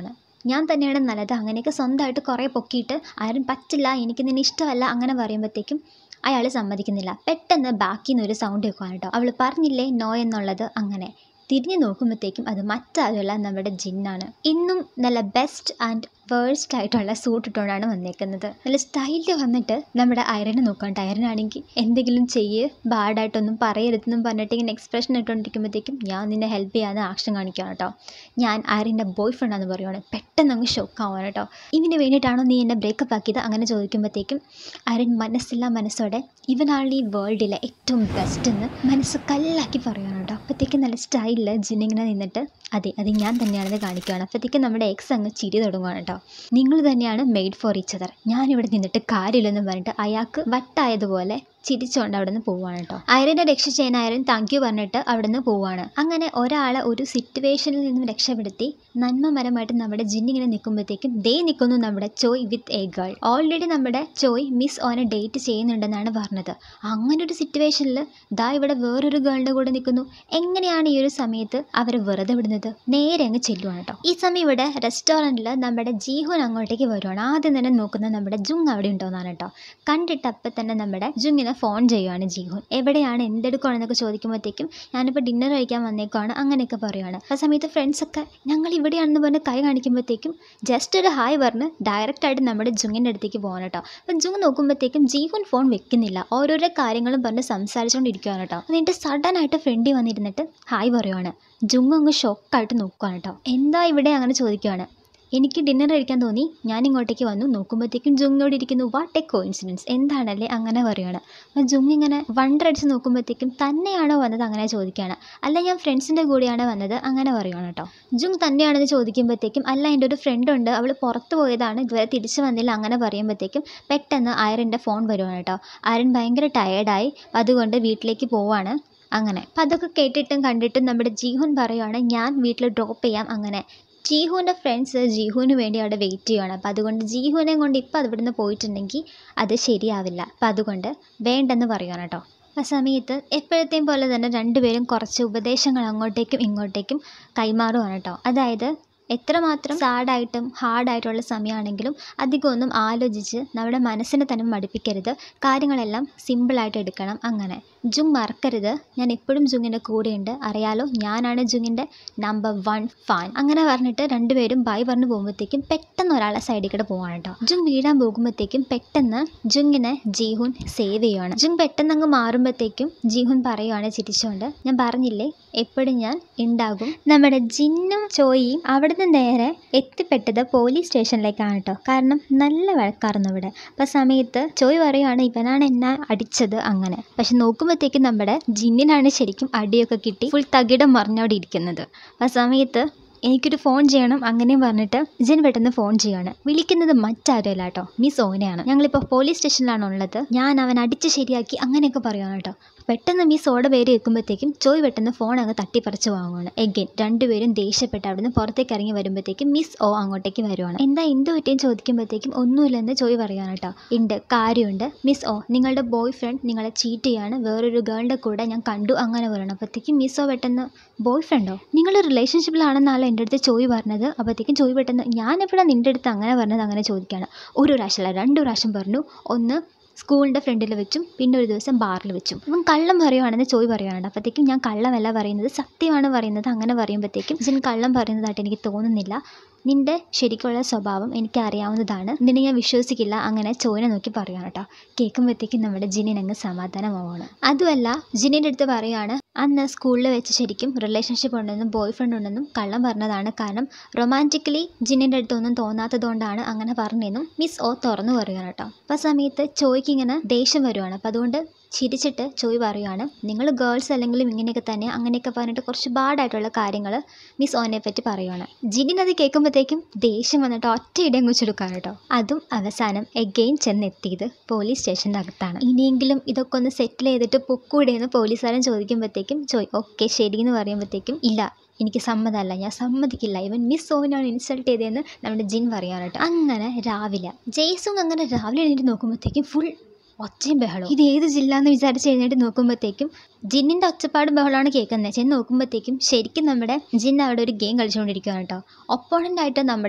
A: ഞാൻ തന്നെയാണ് നല്ലത് അങ്ങനെയൊക്കെ സ്വന്തമായിട്ട് കുറേ പൊക്കിയിട്ട് ആരും പറ്റില്ല എനിക്ക് നിന്നെ ഇഷ്ടമല്ല അങ്ങനെ പറയുമ്പോഴത്തേക്കും അയാൾ സമ്മതിക്കുന്നില്ല പെട്ടെന്ന് ബാക്കിൽ നിന്ന് ഒരു സൗണ്ട് കേൾക്കുകയാണ് കേട്ടോ അവൾ പറഞ്ഞില്ലേ നോ എന്നുള്ളത് അങ്ങനെ തിരിഞ്ഞു നോക്കുമ്പോഴത്തേക്കും അത് മറ്റാരുമല്ല നമ്മുടെ ജിന്നാണ് ഇന്നും നല്ല ബെസ്റ്റ് ആൻഡ് വേഴ്സ്റ്റ് ആയിട്ടുള്ള സൂട്ട് ഇട്ടുകൊണ്ടാണ് വന്നേക്കുന്നത് നല്ല സ്റ്റൈലിൽ വന്നിട്ട് നമ്മുടെ അയറിനെ നോക്കാണ്ട് അയറിനാണെങ്കിൽ എന്തെങ്കിലും ചെയ്യ് ബാഡായിട്ടൊന്നും പറയരുതെന്നും പറഞ്ഞിട്ട് ഇങ്ങനെ എക്സ്പ്രഷൻ ഇട്ടുകൊണ്ടിരിക്കുമ്പോഴത്തേക്കും ഞാൻ നിന്നെ ഹെൽപ്പ് ചെയ്യാൻ ആക്ഷൻ കാണിക്കുകയാണ് കേട്ടോ ഞാൻ അയറിൻ്റെ ബോയ് ഫ്രണ്ടാന്ന് പറയുവാണ് പെട്ടെന്ന് അങ്ങ് ഷോക്ക് ആവാണ് കേട്ടോ ഇവന് വേണ്ടിയിട്ടാണോ നീ എന്നെ ബ്രേക്കപ്പ് ആക്കിയത് അങ്ങനെ ചോദിക്കുമ്പോഴത്തേക്കും അയറിൻ മനസ്സില്ല മനസ്സോടെ ഇവനാണ് ഈ വേൾഡിലെ ഏറ്റവും ബെസ്റ്റ് എന്ന് മനസ്സ് കല്ലാക്കി പറയുകയാണ് കേട്ടോ അപ്പോഴത്തേക്കും നല്ല സ്റ്റൈലിൽ ജിന്നിങ്ങനെ നിന്നിട്ട് അതെ അത് ഞാൻ തന്നെയാണെന്ന് കാണിക്കുകയാണ് അപ്പോഴത്തേക്കും നമ്മുടെ എക്സ് അങ്ങ് ചിരി തുടങ്ങുകയാണ് കേട്ടോ നിങ്ങൾ തന്നെയാണ് മെയ്ഡ് ഫോർ ഈച്ച് അതർ ഞാനിവിടെ നിന്നിട്ട് കാര്യമില്ലെന്ന് പറഞ്ഞിട്ട് അയാൾക്ക് വട്ടായതുപോലെ ചിരിച്ചുകൊണ്ട് അവിടെ നിന്ന് പോവാണ് കേട്ടോ അയറിനെ രക്ഷിച്ചതിന് അയറിൻ താങ്ക് യു പറഞ്ഞിട്ട് അവിടെ നിന്ന് പോവാണ് അങ്ങനെ ഒരാളെ ഒരു സിറ്റുവേഷനിൽ നിന്നും രക്ഷപ്പെടുത്തി നന്മമരമായിട്ട് നമ്മുടെ ജിന്നിങ്ങനെ നിൽക്കുമ്പോഴത്തേക്കും ദേ നിൽക്കുന്നു നമ്മുടെ ചോയ് വിത്ത് എ ഗേൾ ഓൾറെഡി നമ്മുടെ ചോയ് മിസ് ഓനെ ഡേറ്റ് ചെയ്യുന്നുണ്ടെന്നാണ് പറഞ്ഞത് അങ്ങനെ ഒരു സിറ്റുവേഷനിൽ ദാ ഇവിടെ വേറൊരു ഗേളിൻ്റെ കൂടെ നിൽക്കുന്നു എങ്ങനെയാണ് ഈ ഒരു സമയത്ത് അവരെ വെറുതെ വിടുന്നത് നേരെ അങ്ങ് ചെല്ലുവാണ് കേട്ടോ ഈ സമയം ഇവിടെ റെസ്റ്റോറൻറ്റിൽ നമ്മുടെ ജീഹുൻ അങ്ങോട്ടേക്ക് വരുവാണ് ആദ്യം തന്നെ നോക്കുന്നത് നമ്മുടെ ജുങ് അവിടെ ഉണ്ടോയെന്നാണ് കേട്ടോ കണ്ടിട്ട് അപ്പം തന്നെ നമ്മുടെ ജുങ്ങിനെ ഫോൺ ചെയ്യുവാണ് ജീഹുൻ എവിടെയാണ് എന്തെടുക്കുകയാണെന്നൊക്കെ ചോദിക്കുമ്പോഴത്തേക്കും ഞാനിപ്പോൾ ഡിന്നർ കഴിക്കാൻ വന്നേക്കുവാണ് അങ്ങനെയൊക്കെ പറയുവാണ് ആ സമയത്ത് ഫ്രണ്ട്സൊക്കെ ഞങ്ങൾ ഇവിടെയാണെന്ന് പറഞ്ഞ് കൈ കാണിക്കുമ്പോഴത്തേക്കും ജസ്റ്റ് ഒരു ഹായ് പറഞ്ഞ് ഡയറക്റ്റായിട്ട് നമ്മുടെ ജുങ്ങിൻ്റെ അടുത്തേക്ക് പോകണം കേട്ടോ അപ്പം ജുങ് നോക്കുമ്പോഴത്തേക്കും ജീഹുൻ ഫോൺ വെക്കുന്നില്ല ഓരോരോ കാര്യങ്ങളും പറഞ്ഞ് സംസാരിച്ചുകൊണ്ടിരിക്കുകയാണ് കേട്ടോ എന്നിട്ട് സഡനായിട്ട് ഫ്രണ്ടിൽ വന്നിരുന്നിട്ട് ഹായ് പറയുവാണ് ജുങ് അങ്ങ് ഷോക്കായിട്ട് നോക്കുകയാണ് കേട്ടോ എന്താ ഇവിടെ അങ്ങനെ ചോദിക്കുകയാണ് എനിക്ക് ഡിന്നർ കഴിക്കാൻ തോന്നി ഞാൻ ഇങ്ങോട്ടേക്ക് വന്നു നോക്കുമ്പോഴത്തേക്കും ജുങ്ങിനോട് ഇരിക്കുന്നു വാട്ട് എ കോയിൻസിഡൻസ് എന്താണല്ലേ അങ്ങനെ പറയുകയാണ് അപ്പോൾ ജുങ് ഇങ്ങനെ വണ്ടർ അടിച്ച് നോക്കുമ്പോഴത്തേക്കും തന്നെയാണോ വന്നത് അങ്ങനെ ചോദിക്കുകയാണ് അല്ല ഞാൻ ഫ്രണ്ട്സിൻ്റെ കൂടെയാണ് വന്നത് അങ്ങനെ പറയുകയാണ് കേട്ടോ ജുങ് തന്നെയാണെന്ന് ചോദിക്കുമ്പോഴത്തേക്കും അല്ല എൻ്റെ ഒരു ഫ്രണ്ട് ഉണ്ട് അവൾ പുറത്ത് പോയതാണ് ഇതുവരെ തിരിച്ചു വന്നില്ല അങ്ങനെ പറയുമ്പോഴത്തേക്കും പെട്ടെന്ന് അയറിൻ്റെ ഫോൺ വരുവാണ് കേട്ടോ അയറൻ ഭയങ്കര ടയേർഡായി അതുകൊണ്ട് വീട്ടിലേക്ക് പോവാണ് അങ്ങനെ അപ്പം അതൊക്കെ കേട്ടിട്ടും കണ്ടിട്ടും നമ്മുടെ ജീഹുൻ പറയുവാണ് ഞാൻ വീട്ടിൽ ഡ്രോപ്പ് ചെയ്യാം അങ്ങനെ ജീഹുവിൻ്റെ ഫ്രണ്ട്സ് ജീഹുവിന് വേണ്ടി അവിടെ വെയിറ്റ് ചെയ്യുകയാണ് അപ്പോൾ അതുകൊണ്ട് ജീഹുവിനെ കൊണ്ട് ഇപ്പോൾ അത് ഇവിടുന്ന് പോയിട്ടുണ്ടെങ്കിൽ അത് ശരിയാവില്ല അപ്പം അതുകൊണ്ട് വേണ്ടെന്ന് പറയുകയാണ് കേട്ടോ ആ സമയത്ത് എപ്പോഴത്തെയും പോലെ തന്നെ രണ്ടുപേരും കുറച്ച് ഉപദേശങ്ങൾ അങ്ങോട്ടേക്കും ഇങ്ങോട്ടേക്കും കൈമാറുകയാണ് കേട്ടോ അതായത് എത്രമാത്രം സാഡായിട്ടും ഹാർഡായിട്ടുള്ള സമയമാണെങ്കിലും അധികം ഒന്നും ആലോചിച്ച് നമ്മുടെ മനസ്സിനെ തന്നെ മടുപ്പിക്കരുത് കാര്യങ്ങളെല്ലാം സിമ്പിളായിട്ട് എടുക്കണം അങ്ങനെ ജുങ് മറക്കരുത് ഞാൻ എപ്പോഴും ജുങ്ങിൻ്റെ കൂടെയുണ്ട് അറിയാലോ ഞാനാണ് ജുങ്ങിൻ്റെ നമ്പർ വൺ ഫാൻ അങ്ങനെ പറഞ്ഞിട്ട് രണ്ടുപേരും ബൈ പറഞ്ഞു പോകുമ്പോഴത്തേക്കും പെട്ടെന്ന് ഒരാളെ സൈഡിൽ കൂടെ പോവാണ് കേട്ടോ ജുങ് വീഴാൻ പോകുമ്പോഴത്തേക്കും പെട്ടെന്ന് ജുങ്ങിനെ ജീഹുൻ സേവ് ചെയ്യുവാണ് ജുങ് പെട്ടെന്ന് അങ്ങ് മാറുമ്പോഴത്തേക്കും ജീഹുൻ പറയുവാണ് ചിരിച്ചുകൊണ്ട് ഞാൻ പറഞ്ഞില്ലേ എപ്പോഴും ഞാൻ ഉണ്ടാകും നമ്മുടെ ജിന്നും ചോയിയും അവിടുന്ന് നേരെ എത്തിപ്പെട്ടത് പോലീസ് സ്റ്റേഷനിലേക്കാണ് കേട്ടോ കാരണം നല്ല വഴക്കാറുന്നു ഇവിടെ അപ്പോൾ സമയത്ത് ചോയ് പറയുവാണ് ഇവനാണ് എന്നെ അടിച്ചത് അങ്ങനെ പക്ഷെ നോക്കുമ്പോഴത്തേക്കും നമ്മുടെ ജിന്നിനാണ് ശരിക്കും അടിയൊക്കെ കിട്ടി ഫുൾ തകിടം മറിഞ്ഞവിടെ ഇരിക്കുന്നത് ആ സമയത്ത് എനിക്കൊരു ഫോൺ ചെയ്യണം അങ്ങനെയും പറഞ്ഞിട്ട് ജിൻ പെട്ടെന്ന് ഫോൺ ചെയ്യാണ് വിളിക്കുന്നത് മറ്റാരുമല്ല കേട്ടോ മിസ് ഓനയാണ് ഞങ്ങളിപ്പോൾ പോലീസ് സ്റ്റേഷനിലാണ് ഉള്ളത് ഞാൻ അവൻ അടിച്ച് ശരിയാക്കി അങ്ങനെയൊക്കെ പറയുകയാണ് കേട്ടോ പെട്ടെന്ന് മിസ് ഓടെ പേര് കേൾക്കുമ്പോഴത്തേക്കും ചോയ് പെട്ടെന്ന് ഫോൺ അങ്ങ് തട്ടിപ്പറിച്ച് വാങ്ങുവാണ് എഗെയിൻ രണ്ടുപേരും ദേഷ്യപ്പെട്ട് അവിടുന്ന് പുറത്തേക്ക് ഇറങ്ങി വരുമ്പോഴത്തേക്കും മിസ് ഓ അങ്ങോട്ടേക്ക് വരുവാണ് എന്താ എന്ത് പറ്റിയും ചോദിക്കുമ്പോഴത്തേക്കും ഒന്നുമില്ലെന്ന് ചോയ് പറയുകയാണ് കേട്ടോ ഉണ്ട് കാര്യമുണ്ട് മിസ് ഓ നിങ്ങളുടെ ബോയ് ഫ്രണ്ട് നിങ്ങളെ ചീറ്റ് ചെയ്യാണ് വേറൊരു ഗേളിൻ്റെ കൂടെ ഞാൻ കണ്ടു അങ്ങനെ പറയണം അപ്പോഴത്തേക്കും മിസ് ഓ പെട്ടെന്ന് ബോയ് ഫ്രണ്ടോ നിങ്ങൾ റിലേഷൻഷിപ്പിലാണെന്നാണല്ലോ എൻ്റെ അടുത്ത് ചോയ് പറഞ്ഞത് അപ്പോഴത്തേക്കും ചോയ് പെട്ടെന്ന് ഞാൻ എപ്പോഴാണ് നിൻ്റെ അടുത്ത് അങ്ങനെ പറഞ്ഞത് അങ്ങനെ ചോദിക്കുകയാണ് ഒരു പ്രാവശ്യമല്ല രണ്ട് പ്രാവശ്യം പറഞ്ഞു ഒന്ന് സ്കൂളിൻ്റെ ഫ്രണ്ടിൽ വെച്ചും പിന്നെ ഒരു ദിവസം ബാറിൽ വെച്ചും അപ്പം കള്ളം പറയുവാണെന്ന് ചോയ് പറയുവാണ് അപ്പോഴത്തേക്കും ഞാൻ കള്ളമല്ല പറയുന്നത് സത്യമാണ് പറയുന്നത് അങ്ങനെ പറയുമ്പോഴത്തേക്കും ജിൻ കള്ളം പറയുന്നതായിട്ട് എനിക്ക് തോന്നുന്നില്ല നിൻ്റെ ശരിക്കുള്ള സ്വഭാവം എനിക്ക് അറിയാവുന്നതാണ് നിന്നെ ഞാൻ വിശ്വസിക്കില്ല അങ്ങനെ ചോയിനെ നോക്കി പറയുകയാണ് കേട്ടോ കേൾക്കുമ്പോഴത്തേക്കും നമ്മുടെ ജിനിനങ്ങ് സമാധാനമാവാണ് അതുമല്ല ജിനിൻ്റെ അടുത്ത് പറയുകയാണ് അന്ന് സ്കൂളിൽ വെച്ച് ശരിക്കും റിലേഷൻഷിപ്പ് ഉണ്ടെന്നും ബോയ് ഫ്രണ്ട് ഉണ്ടെന്നും കള്ളം പറഞ്ഞതാണ് കാരണം റൊമാൻറ്റിക്കലി ജിന്നിൻ്റെ അടുത്തൊന്നും തോന്നാത്തതുകൊണ്ടാണ് അങ്ങനെ പറഞ്ഞതെന്നും മിസ് ഓ തുറന്നു പറയുകയാണ് കേട്ടോ അപ്പോൾ ആ സമയത്ത് ചോയ്ക്ക് ഇങ്ങനെ ദേഷ്യം വരുവാണ് അപ്പോൾ അതുകൊണ്ട് ചിരിച്ചിട്ട് ചോയ് പറയുകയാണ് നിങ്ങൾ ഗേൾസ് അല്ലെങ്കിലും ഇങ്ങനെയൊക്കെ തന്നെ അങ്ങനെയൊക്കെ പറഞ്ഞിട്ട് കുറച്ച് ബാഡായിട്ടുള്ള കാര്യങ്ങൾ മിസ് ഓനെ പറ്റി പറയുവാണ് ജിനിനത് കേൾക്കുമ്പോഴത്തേക്കും ദേഷ്യം വന്നിട്ട് ഒറ്റയിടെ അങ്ങുച്ചെടുക്കാൻ കേട്ടോ അതും അവസാനം എഗെയിൻ ചെന്നെത്തിയത് പോലീസ് സ്റ്റേഷൻ്റെ അകത്താണ് ഇനിയെങ്കിലും ഇതൊക്കെ ഒന്ന് സെറ്റിൽ ചെയ്തിട്ട് പൊക്കൂടെ എന്ന് പോലീസുകാരൻ ചോദിക്കുമ്പോഴത്തേക്കും ചോയ് ഓക്കെ ശരി എന്ന് പറയുമ്പോഴത്തേക്കും ഇല്ല എനിക്ക് സമ്മതമല്ല ഞാൻ സമ്മതിക്കില്ല ഇവൻ മിസ് ഓവിനാണ് ഇൻസൾട്ട് ചെയ്തതെന്ന് നമ്മുടെ ജിൻ പറയാൻ കേട്ടോ അങ്ങനെ രാവിലെ ജയ്സുങ് അങ്ങനെ രാവിലെ എണീറ്റ് നോക്കുമ്പോഴത്തേക്കും ഫുൾ ഒച്ചയും ബഹളവും ഇത് ഏത് ജില്ല എന്ന് വിചാരിച്ച് എഴുന്നേറ്റ് നോക്കുമ്പോഴത്തേക്കും ജിന്നിൻ്റെ ഒച്ചപ്പാടും ബഹളമാണ് കേൾക്കുന്നത് ചെന്ന് നോക്കുമ്പോഴത്തേക്കും ശരിക്കും നമ്മുടെ ജിൻ അവിടെ ഒരു ഗെയിം കളിച്ചുകൊണ്ടിരിക്കുകയാണ് കേട്ടോ ഒപ്പോണൻ്റ് ആയിട്ട് നമ്മുടെ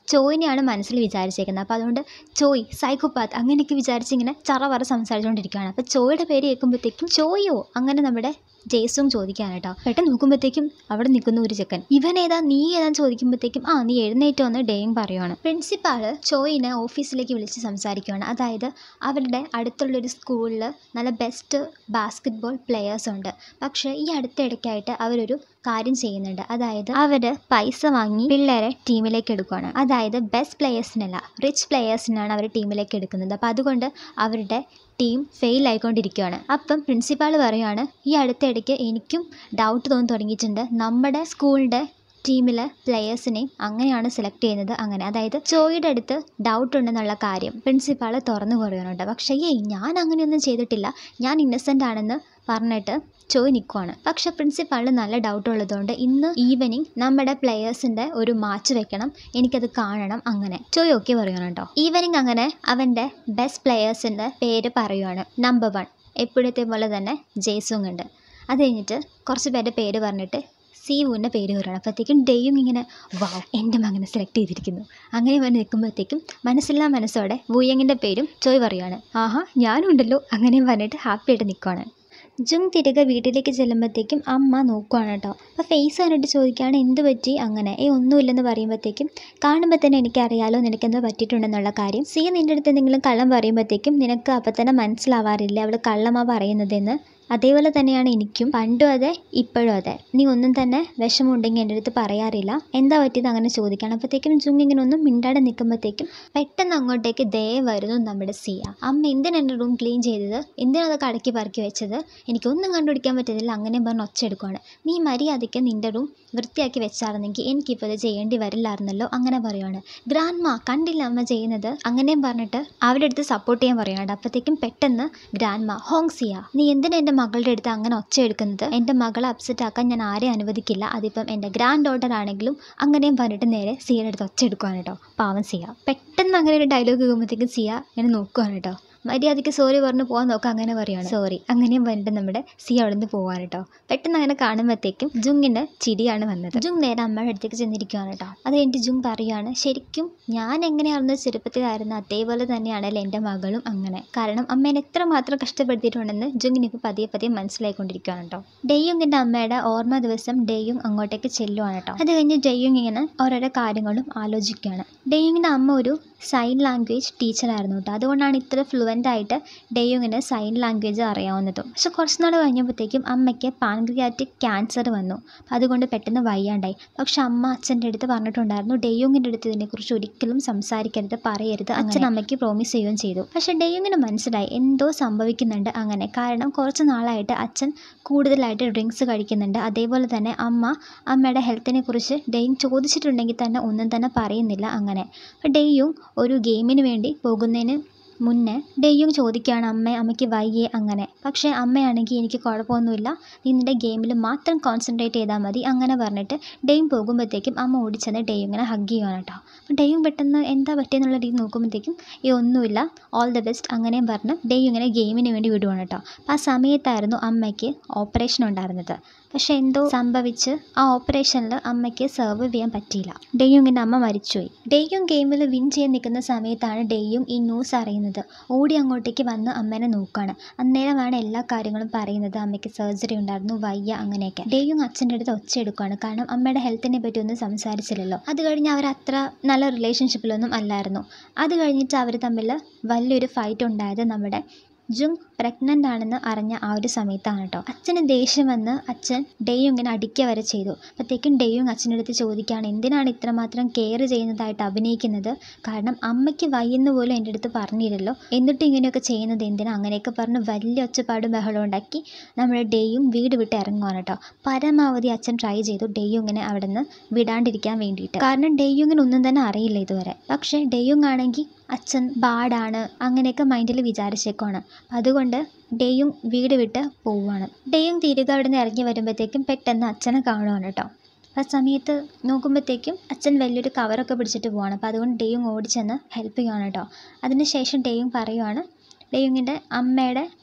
A: ചോയിനെയാണ് മനസ്സിൽ വിചാരിച്ചേക്കുന്നത് അപ്പോൾ അതുകൊണ്ട് ചോയ് സൈക്കോപാത്ത് അങ്ങനെയൊക്കെ വിചാരിച്ച് ഇങ്ങനെ ചറ പറ സംസാരിച്ചുകൊണ്ടിരിക്കുകയാണ് അപ്പോൾ ചോയുടെ പേര് കേൾക്കുമ്പോഴത്തേക്കും ചോയോ അങ്ങനെ നമ്മുടെ ജേസും ചോദിക്കാൻ കേട്ടോ പെട്ടെന്ന് നോക്കുമ്പോഴത്തേക്കും അവിടെ നിൽക്കുന്ന ഒരു ചെക്കൻ ഇവൻ ഏതാ നീ ഏതാ ചോദിക്കുമ്പോഴത്തേക്കും ആ നീ എഴുന്നേറ്റ് വന്ന് ഡേയും പറയുവാണ് പ്രിൻസിപ്പാള് ചോയിനെ ഓഫീസിലേക്ക് വിളിച്ച് സംസാരിക്കുകയാണ് അതായത് അവരുടെ അടുത്തുള്ളൊരു സ്കൂളിൽ നല്ല ബെസ്റ്റ് ബാസ്കറ്റ് ബോൾ പ്ലെയേഴ്സ് ഉണ്ട് പക്ഷേ ഈ അടുത്തിടയ്ക്കായിട്ട് അവരൊരു കാര്യം ചെയ്യുന്നുണ്ട് അതായത് അവർ പൈസ വാങ്ങി പിള്ളേരെ ടീമിലേക്ക് എടുക്കുകയാണ് അതായത് ബെസ്റ്റ് പ്ലെയേഴ്സിനല്ല റിച്ച് പ്ലെയേഴ്സിനാണ് അവർ ടീമിലേക്ക് എടുക്കുന്നത് അപ്പോൾ അതുകൊണ്ട് അവരുടെ ടീം ഫെയിൽ ആയിക്കൊണ്ടിരിക്കുകയാണ് അപ്പം പ്രിൻസിപ്പാൾ പറയുകയാണ് ഈ അടുത്തിടയ്ക്ക് എനിക്കും ഡൗട്ട് തോന്നി തുടങ്ങിയിട്ടുണ്ട് നമ്മുടെ സ്കൂളിൻ്റെ ടീമിലെ പ്ലെയേഴ്സിനെയും അങ്ങനെയാണ് സെലക്ട് ചെയ്യുന്നത് അങ്ങനെ അതായത് ചോയുടെ അടുത്ത് ഡൗട്ട് ഉണ്ടെന്നുള്ള കാര്യം പ്രിൻസിപ്പാൾ തുറന്നു പറയുന്നുണ്ട് പക്ഷേ ഏയ് ഞാൻ അങ്ങനെയൊന്നും ചെയ്തിട്ടില്ല ഞാൻ ഇന്നസെൻ്റ് ആണെന്ന് പറഞ്ഞിട്ട് ചോയ് നിൽക്കുവാണ് പക്ഷെ പ്രിൻസിപ്പാളിന് നല്ല ഡൗട്ട് ഉള്ളതുകൊണ്ട് ഇന്ന് ഈവനിങ് നമ്മുടെ പ്ലെയേഴ്സിൻ്റെ ഒരു മാച്ച് വെക്കണം എനിക്കത് കാണണം അങ്ങനെ ചോയ് ഓക്കെ പറയുകയാണ് കേട്ടോ ഈവനിങ് അങ്ങനെ അവൻ്റെ ബെസ്റ്റ് പ്ലെയേഴ്സിൻ്റെ പേര് പറയുവാണ് നമ്പർ വൺ എപ്പോഴത്തെ പോലെ തന്നെ ജെയ്സുങ് ഉണ്ട് അത് കഴിഞ്ഞിട്ട് കുറച്ച് പേരുടെ പേര് പറഞ്ഞിട്ട് സീവുവിൻ്റെ പേര് പറയുകയാണ് അപ്പോഴത്തേക്കും ഡെയും ഇങ്ങനെ വാ എൻ്റെ മകനെ സെലക്ട് ചെയ്തിരിക്കുന്നു അങ്ങനെ വന്ന് നിൽക്കുമ്പോഴത്തേക്കും മനസ്സില്ലാ മനസ്സോടെ വൂയങ്ങിൻ്റെ പേരും ചോയ് പറയുകയാണ് ആഹാ ഞാനും ഉണ്ടല്ലോ അങ്ങനെ പറഞ്ഞിട്ട് ഹാപ്പി ആയിട്ട് നിൽക്കുവാണ് ജുങ് തിരികെ വീട്ടിലേക്ക് ചെല്ലുമ്പോഴത്തേക്കും അമ്മ നോക്കുവാണ് കേട്ടോ അപ്പോൾ ഫേസ് കണ്ടിട്ട് ചോദിക്കുകയാണ് എന്ത് പറ്റി അങ്ങനെ ഏ ഒന്നുമില്ലെന്ന് പറയുമ്പോഴത്തേക്കും കാണുമ്പോൾ തന്നെ എനിക്കറിയാലോ നിനക്കെന്തോ പറ്റിയിട്ടുണ്ടെന്നുള്ള കാര്യം സി നിൻ്റെ അടുത്ത് എന്തെങ്കിലും കള്ളം പറയുമ്പോഴത്തേക്കും നിനക്ക് അപ്പം തന്നെ മനസ്സിലാവാറില്ല അവൾ കള്ളമാ പറയുന്നതെന്ന് അതേപോലെ തന്നെയാണ് എനിക്കും പണ്ടും അതെ ഇപ്പോഴും അതെ നീ ഒന്നും തന്നെ വിഷമമുണ്ടെങ്കിൽ എൻ്റെ അടുത്ത് പറയാറില്ല എന്താ പറ്റിയത് അങ്ങനെ ചോദിക്കണം അപ്പോഴത്തേക്കും ജുങ് ഇങ്ങനെ ഒന്നും മിണ്ടാതെ നിൽക്കുമ്പോഴത്തേക്കും പെട്ടെന്ന് അങ്ങോട്ടേക്ക് ദേ വരുന്നു നമ്മുടെ സിയ അമ്മ എന്തിനാ എൻ്റെ റൂം ക്ലീൻ ചെയ്തത് എന്തിനാ അത് കടക്കി പറക്കി വെച്ചത് എനിക്കൊന്നും കണ്ടുപിടിക്കാൻ പറ്റുന്നില്ല അങ്ങനെ പറഞ്ഞ് ഒച്ച എടുക്കുവാണ് നീ മര്യാദയ്ക്ക് നിൻ്റെ റൂം വൃത്തിയാക്കി വെച്ചായിരുന്നെങ്കിൽ എനിക്കിപ്പോൾ ഇത് ചെയ്യേണ്ടി വരില്ലായിരുന്നല്ലോ അങ്ങനെ പറയുവാണ് ഗ്രാൻഡ് മാ കണ്ടില്ല അമ്മ ചെയ്യുന്നത് അങ്ങനെയും പറഞ്ഞിട്ട് അവരുടെ അടുത്ത് സപ്പോർട്ട് ചെയ്യാൻ പറയുവാണ് അപ്പോഴത്തേക്കും പെട്ടെന്ന് ഗ്രാൻഡ് മാ ഹോങ് സിയ നീ എന്തിനാ എൻ്റെ മകളുടെ അടുത്ത് അങ്ങനെ ഒച്ച എടുക്കുന്നത് എൻ്റെ മകളെ അപ്സെറ്റ് ആക്കാൻ ഞാൻ ആരെയും അനുവദിക്കില്ല അതിപ്പം എൻ്റെ ഗ്രാൻഡ് ഡോട്ടർ ആണെങ്കിലും അങ്ങനെയും പറഞ്ഞിട്ട് നേരെ സിയയുടെ അടുത്ത് ഒച്ച എടുക്കുവാണ് കേട്ടോ പാവം സിയ പെട്ടെന്ന് അങ്ങനെ ഒരു ഡയലോഗ് കേൾക്കുമ്പോഴത്തേക്കും സിയ ഇങ്ങനെ നോക്കുവാണ് കേട്ടോ മര്യാദയ്ക്ക് സോറി പറഞ്ഞ് പോകാൻ നോക്കാം അങ്ങനെ പറയുകയാണ് സോറി അങ്ങനെയും പറഞ്ഞിട്ട് നമ്മുടെ സി അവിടെ നിന്ന് പോവാണ് കേട്ടോ പെട്ടെന്ന് അങ്ങനെ കാണുമ്പോഴത്തേക്കും ജുങ്ങിന് ചിരിയാണ് വന്നത് ജുങ് നേരെ അമ്മയുടെ അടുത്തേക്ക് ചെന്നിരിക്കുകയാണ് കേട്ടോ അത് കഴിഞ്ഞിട്ട് ജുങ് പറയുകയാണ് ശരിക്കും ഞാൻ എങ്ങനെയായിരുന്നു ചെറുപ്പത്തിലായിരുന്നു അതേപോലെ തന്നെയാണല്ലോ എൻ്റെ മകളും അങ്ങനെ കാരണം അമ്മേനെ എത്രമാത്രം കഷ്ടപ്പെടുത്തിയിട്ടുണ്ടെന്ന് ജുങ്ങിന് ഇപ്പോൾ പതിയെ പതിയെ മനസ്സിലായിക്കൊണ്ടിരിക്കുകയാണ് കേട്ടോ ഡെയ്യുങ്ങിൻ്റെ അമ്മയുടെ ഓർമ്മ ദിവസം ഡെയ്യുങ് അങ്ങോട്ടേക്ക് ചെല്ലുവാണ് കേട്ടോ അത് കഴിഞ്ഞ് ഡെയ്യുങ് ഇങ്ങനെ ഓരോരോ കാര്യങ്ങളും ആലോചിക്കുകയാണ് ഡെയ്യുങ്ങിൻ്റെ അമ്മ ഒരു സൈൻ ലാംഗ്വേജ് ടീച്ചറായിരുന്നു കേട്ടോ അതുകൊണ്ടാണ് ഇത്ര ഫ്ലുവൻ്റ് ആയിട്ട് ഡെയ്യുങ്ങിന് സൈൻ ലാംഗ്വേജ് അറിയാവുന്നതും പക്ഷെ കുറച്ച് നാൾ കഴിഞ്ഞപ്പോഴത്തേക്കും അമ്മയ്ക്ക് പാൻക്രിയാറ്റിക് ക്യാൻസർ വന്നു അപ്പം അതുകൊണ്ട് പെട്ടെന്ന് വയ്യാണ്ടായി പക്ഷെ അമ്മ അച്ഛൻ്റെ അടുത്ത് പറഞ്ഞിട്ടുണ്ടായിരുന്നു ഡെയ്യുങ്ങിൻ്റെ അടുത്ത് ഇതിനെക്കുറിച്ച് ഒരിക്കലും സംസാരിക്കരുത് പറയരുത് അച്ഛൻ അമ്മയ്ക്ക് പ്രോമിസ് ചെയ്യുകയും ചെയ്തു പക്ഷെ ഡെയ്യുങ്ങിന് മനസ്സിലായി എന്തോ സംഭവിക്കുന്നുണ്ട് അങ്ങനെ കാരണം കുറച്ച് നാളായിട്ട് അച്ഛൻ കൂടുതലായിട്ട് ഡ്രിങ്ക്സ് കഴിക്കുന്നുണ്ട് അതേപോലെ തന്നെ അമ്മ അമ്മയുടെ ഹെൽത്തിനെ കുറിച്ച് ഡെയ്യും ചോദിച്ചിട്ടുണ്ടെങ്കിൽ തന്നെ ഒന്നും തന്നെ പറയുന്നില്ല അങ്ങനെ അപ്പോൾ ഡെയ്യും ഒരു ഗെയിമിന് വേണ്ടി പോകുന്നതിന് മുന്നേ ഡെയ്യും ചോദിക്കുകയാണ് അമ്മ അമ്മയ്ക്ക് വയ്യേ അങ്ങനെ പക്ഷേ അമ്മയാണെങ്കിൽ എനിക്ക് കുഴപ്പമൊന്നുമില്ല നീ നിൻ്റെ ഗെയിമിൽ മാത്രം കോൺസെൻട്രേറ്റ് ചെയ്താൽ മതി അങ്ങനെ പറഞ്ഞിട്ട് ഡെയ്യും പോകുമ്പോഴത്തേക്കും അമ്മ ഓടിച്ചെന്ന് ഡെയ്യും ഇങ്ങനെ ഹഗ് ചെയ്യുകയാണ് കേട്ടോ അപ്പോൾ ഡെയ്യും പെട്ടെന്ന് എന്താ പറ്റിയെന്നുള്ള രീതി നോക്കുമ്പോഴത്തേക്കും ഈ ഒന്നുമില്ല ഓൾ ദ ബെസ്റ്റ് അങ്ങനെയും പറഞ്ഞ് ഡെയ്യും ഇങ്ങനെ ഗെയിമിന് വേണ്ടി വിടുവാണ് കേട്ടോ അപ്പോൾ ആ സമയത്തായിരുന്നു അമ്മയ്ക്ക് ഓപ്പറേഷൻ ഉണ്ടായിരുന്നത് പക്ഷെ എന്തോ സംഭവിച്ച് ആ ഓപ്പറേഷനിൽ അമ്മയ്ക്ക് സർവ് ചെയ്യാൻ പറ്റിയില്ല ഡെയ്യുങ്ങിൻ്റെ അമ്മ മരിച്ചുപോയി ഡെയ്യും ഗെയിമിൽ വിൻ ചെയ്യാൻ നിൽക്കുന്ന സമയത്താണ് ഡെയ്യും ഈ ന്യൂസ് അറിയുന്നത് ഓടി അങ്ങോട്ടേക്ക് വന്ന് അമ്മേനെ നോക്കുകയാണ് അന്നേരമാണ് എല്ലാ കാര്യങ്ങളും പറയുന്നത് അമ്മയ്ക്ക് സർജറി ഉണ്ടായിരുന്നു വയ്യ അങ്ങനെയൊക്കെ ഡെയ്യും അച്ഛൻ്റെ അടുത്ത് ഒച്ച എടുക്കുകയാണ് കാരണം അമ്മയുടെ ഹെൽത്തിനെ പറ്റി ഒന്നും സംസാരിച്ചില്ലല്ലോ അത് കഴിഞ്ഞ് അവർ അത്ര നല്ല റിലേഷൻഷിപ്പിലൊന്നും അല്ലായിരുന്നു അത് കഴിഞ്ഞിട്ട് അവർ തമ്മിൽ വലിയൊരു ഫൈറ്റ് ഉണ്ടായത് നമ്മുടെ ജുങ് പ്രഗ്നൻ്റ് ആണെന്ന് അറിഞ്ഞ ആ ഒരു സമയത്താണ് കേട്ടോ അച്ഛന് ദേഷ്യം വന്ന് അച്ഛൻ ഡെയ്യും ഇങ്ങനെ അടിക്കുക വരെ ചെയ്തു അപ്പോഴത്തേക്കും ഡെയ്യും അച്ഛൻ്റെ അടുത്ത് ചോദിക്കുകയാണ് എന്തിനാണ് ഇത്രമാത്രം കെയർ ചെയ്യുന്നതായിട്ട് അഭിനയിക്കുന്നത് കാരണം അമ്മയ്ക്ക് വയ്യെന്ന് പോലും എൻ്റെ അടുത്ത് പറഞ്ഞില്ലല്ലോ എന്നിട്ടും ഇങ്ങനെയൊക്കെ ചെയ്യുന്നത് എന്തിനാ അങ്ങനെയൊക്കെ പറഞ്ഞ് വലിയ ഒച്ചപ്പാടും ബഹളം ഉണ്ടാക്കി നമ്മുടെ ഡെയ്യും വീട് വിട്ട് ഇറങ്ങുവാണ് കേട്ടോ പരമാവധി അച്ഛൻ ട്രൈ ചെയ്തു ഡെയ്യും ഇങ്ങനെ അവിടെ നിന്ന് വിടാണ്ടിരിക്കാൻ വേണ്ടിയിട്ട് കാരണം ഡെയ്യുങ്ങിന് ഒന്നും തന്നെ അറിയില്ല ഇതുവരെ പക്ഷേ ഡെയ്യുങ് ആണെങ്കിൽ അച്ഛൻ ബാഡാണ് അങ്ങനെയൊക്കെ മൈൻഡിൽ വിചാരിച്ചേക്കുവാണ് അതുകൊണ്ട് ഡേയും വീട് വിട്ട് പോവുകയാണ് ഡേയും തിരികെ അവിടെ നിന്ന് ഇറങ്ങി വരുമ്പോഴത്തേക്കും പെട്ടെന്ന് അച്ഛനെ കാണുവാണ് കേട്ടോ ആ സമയത്ത് നോക്കുമ്പോഴത്തേക്കും അച്ഛൻ വലിയൊരു കവറൊക്കെ പിടിച്ചിട്ട് പോവാണ് അപ്പോൾ അതുകൊണ്ട് ഡേയും ഓടിച്ചെന്ന് ഹെൽപ്പ് ചെയ്യുവാണ് കേട്ടോ അതിന് ശേഷം ഡേയും പറയുവാണ് ഡേയുങ്ങിൻ്റെ അമ്മയുടെ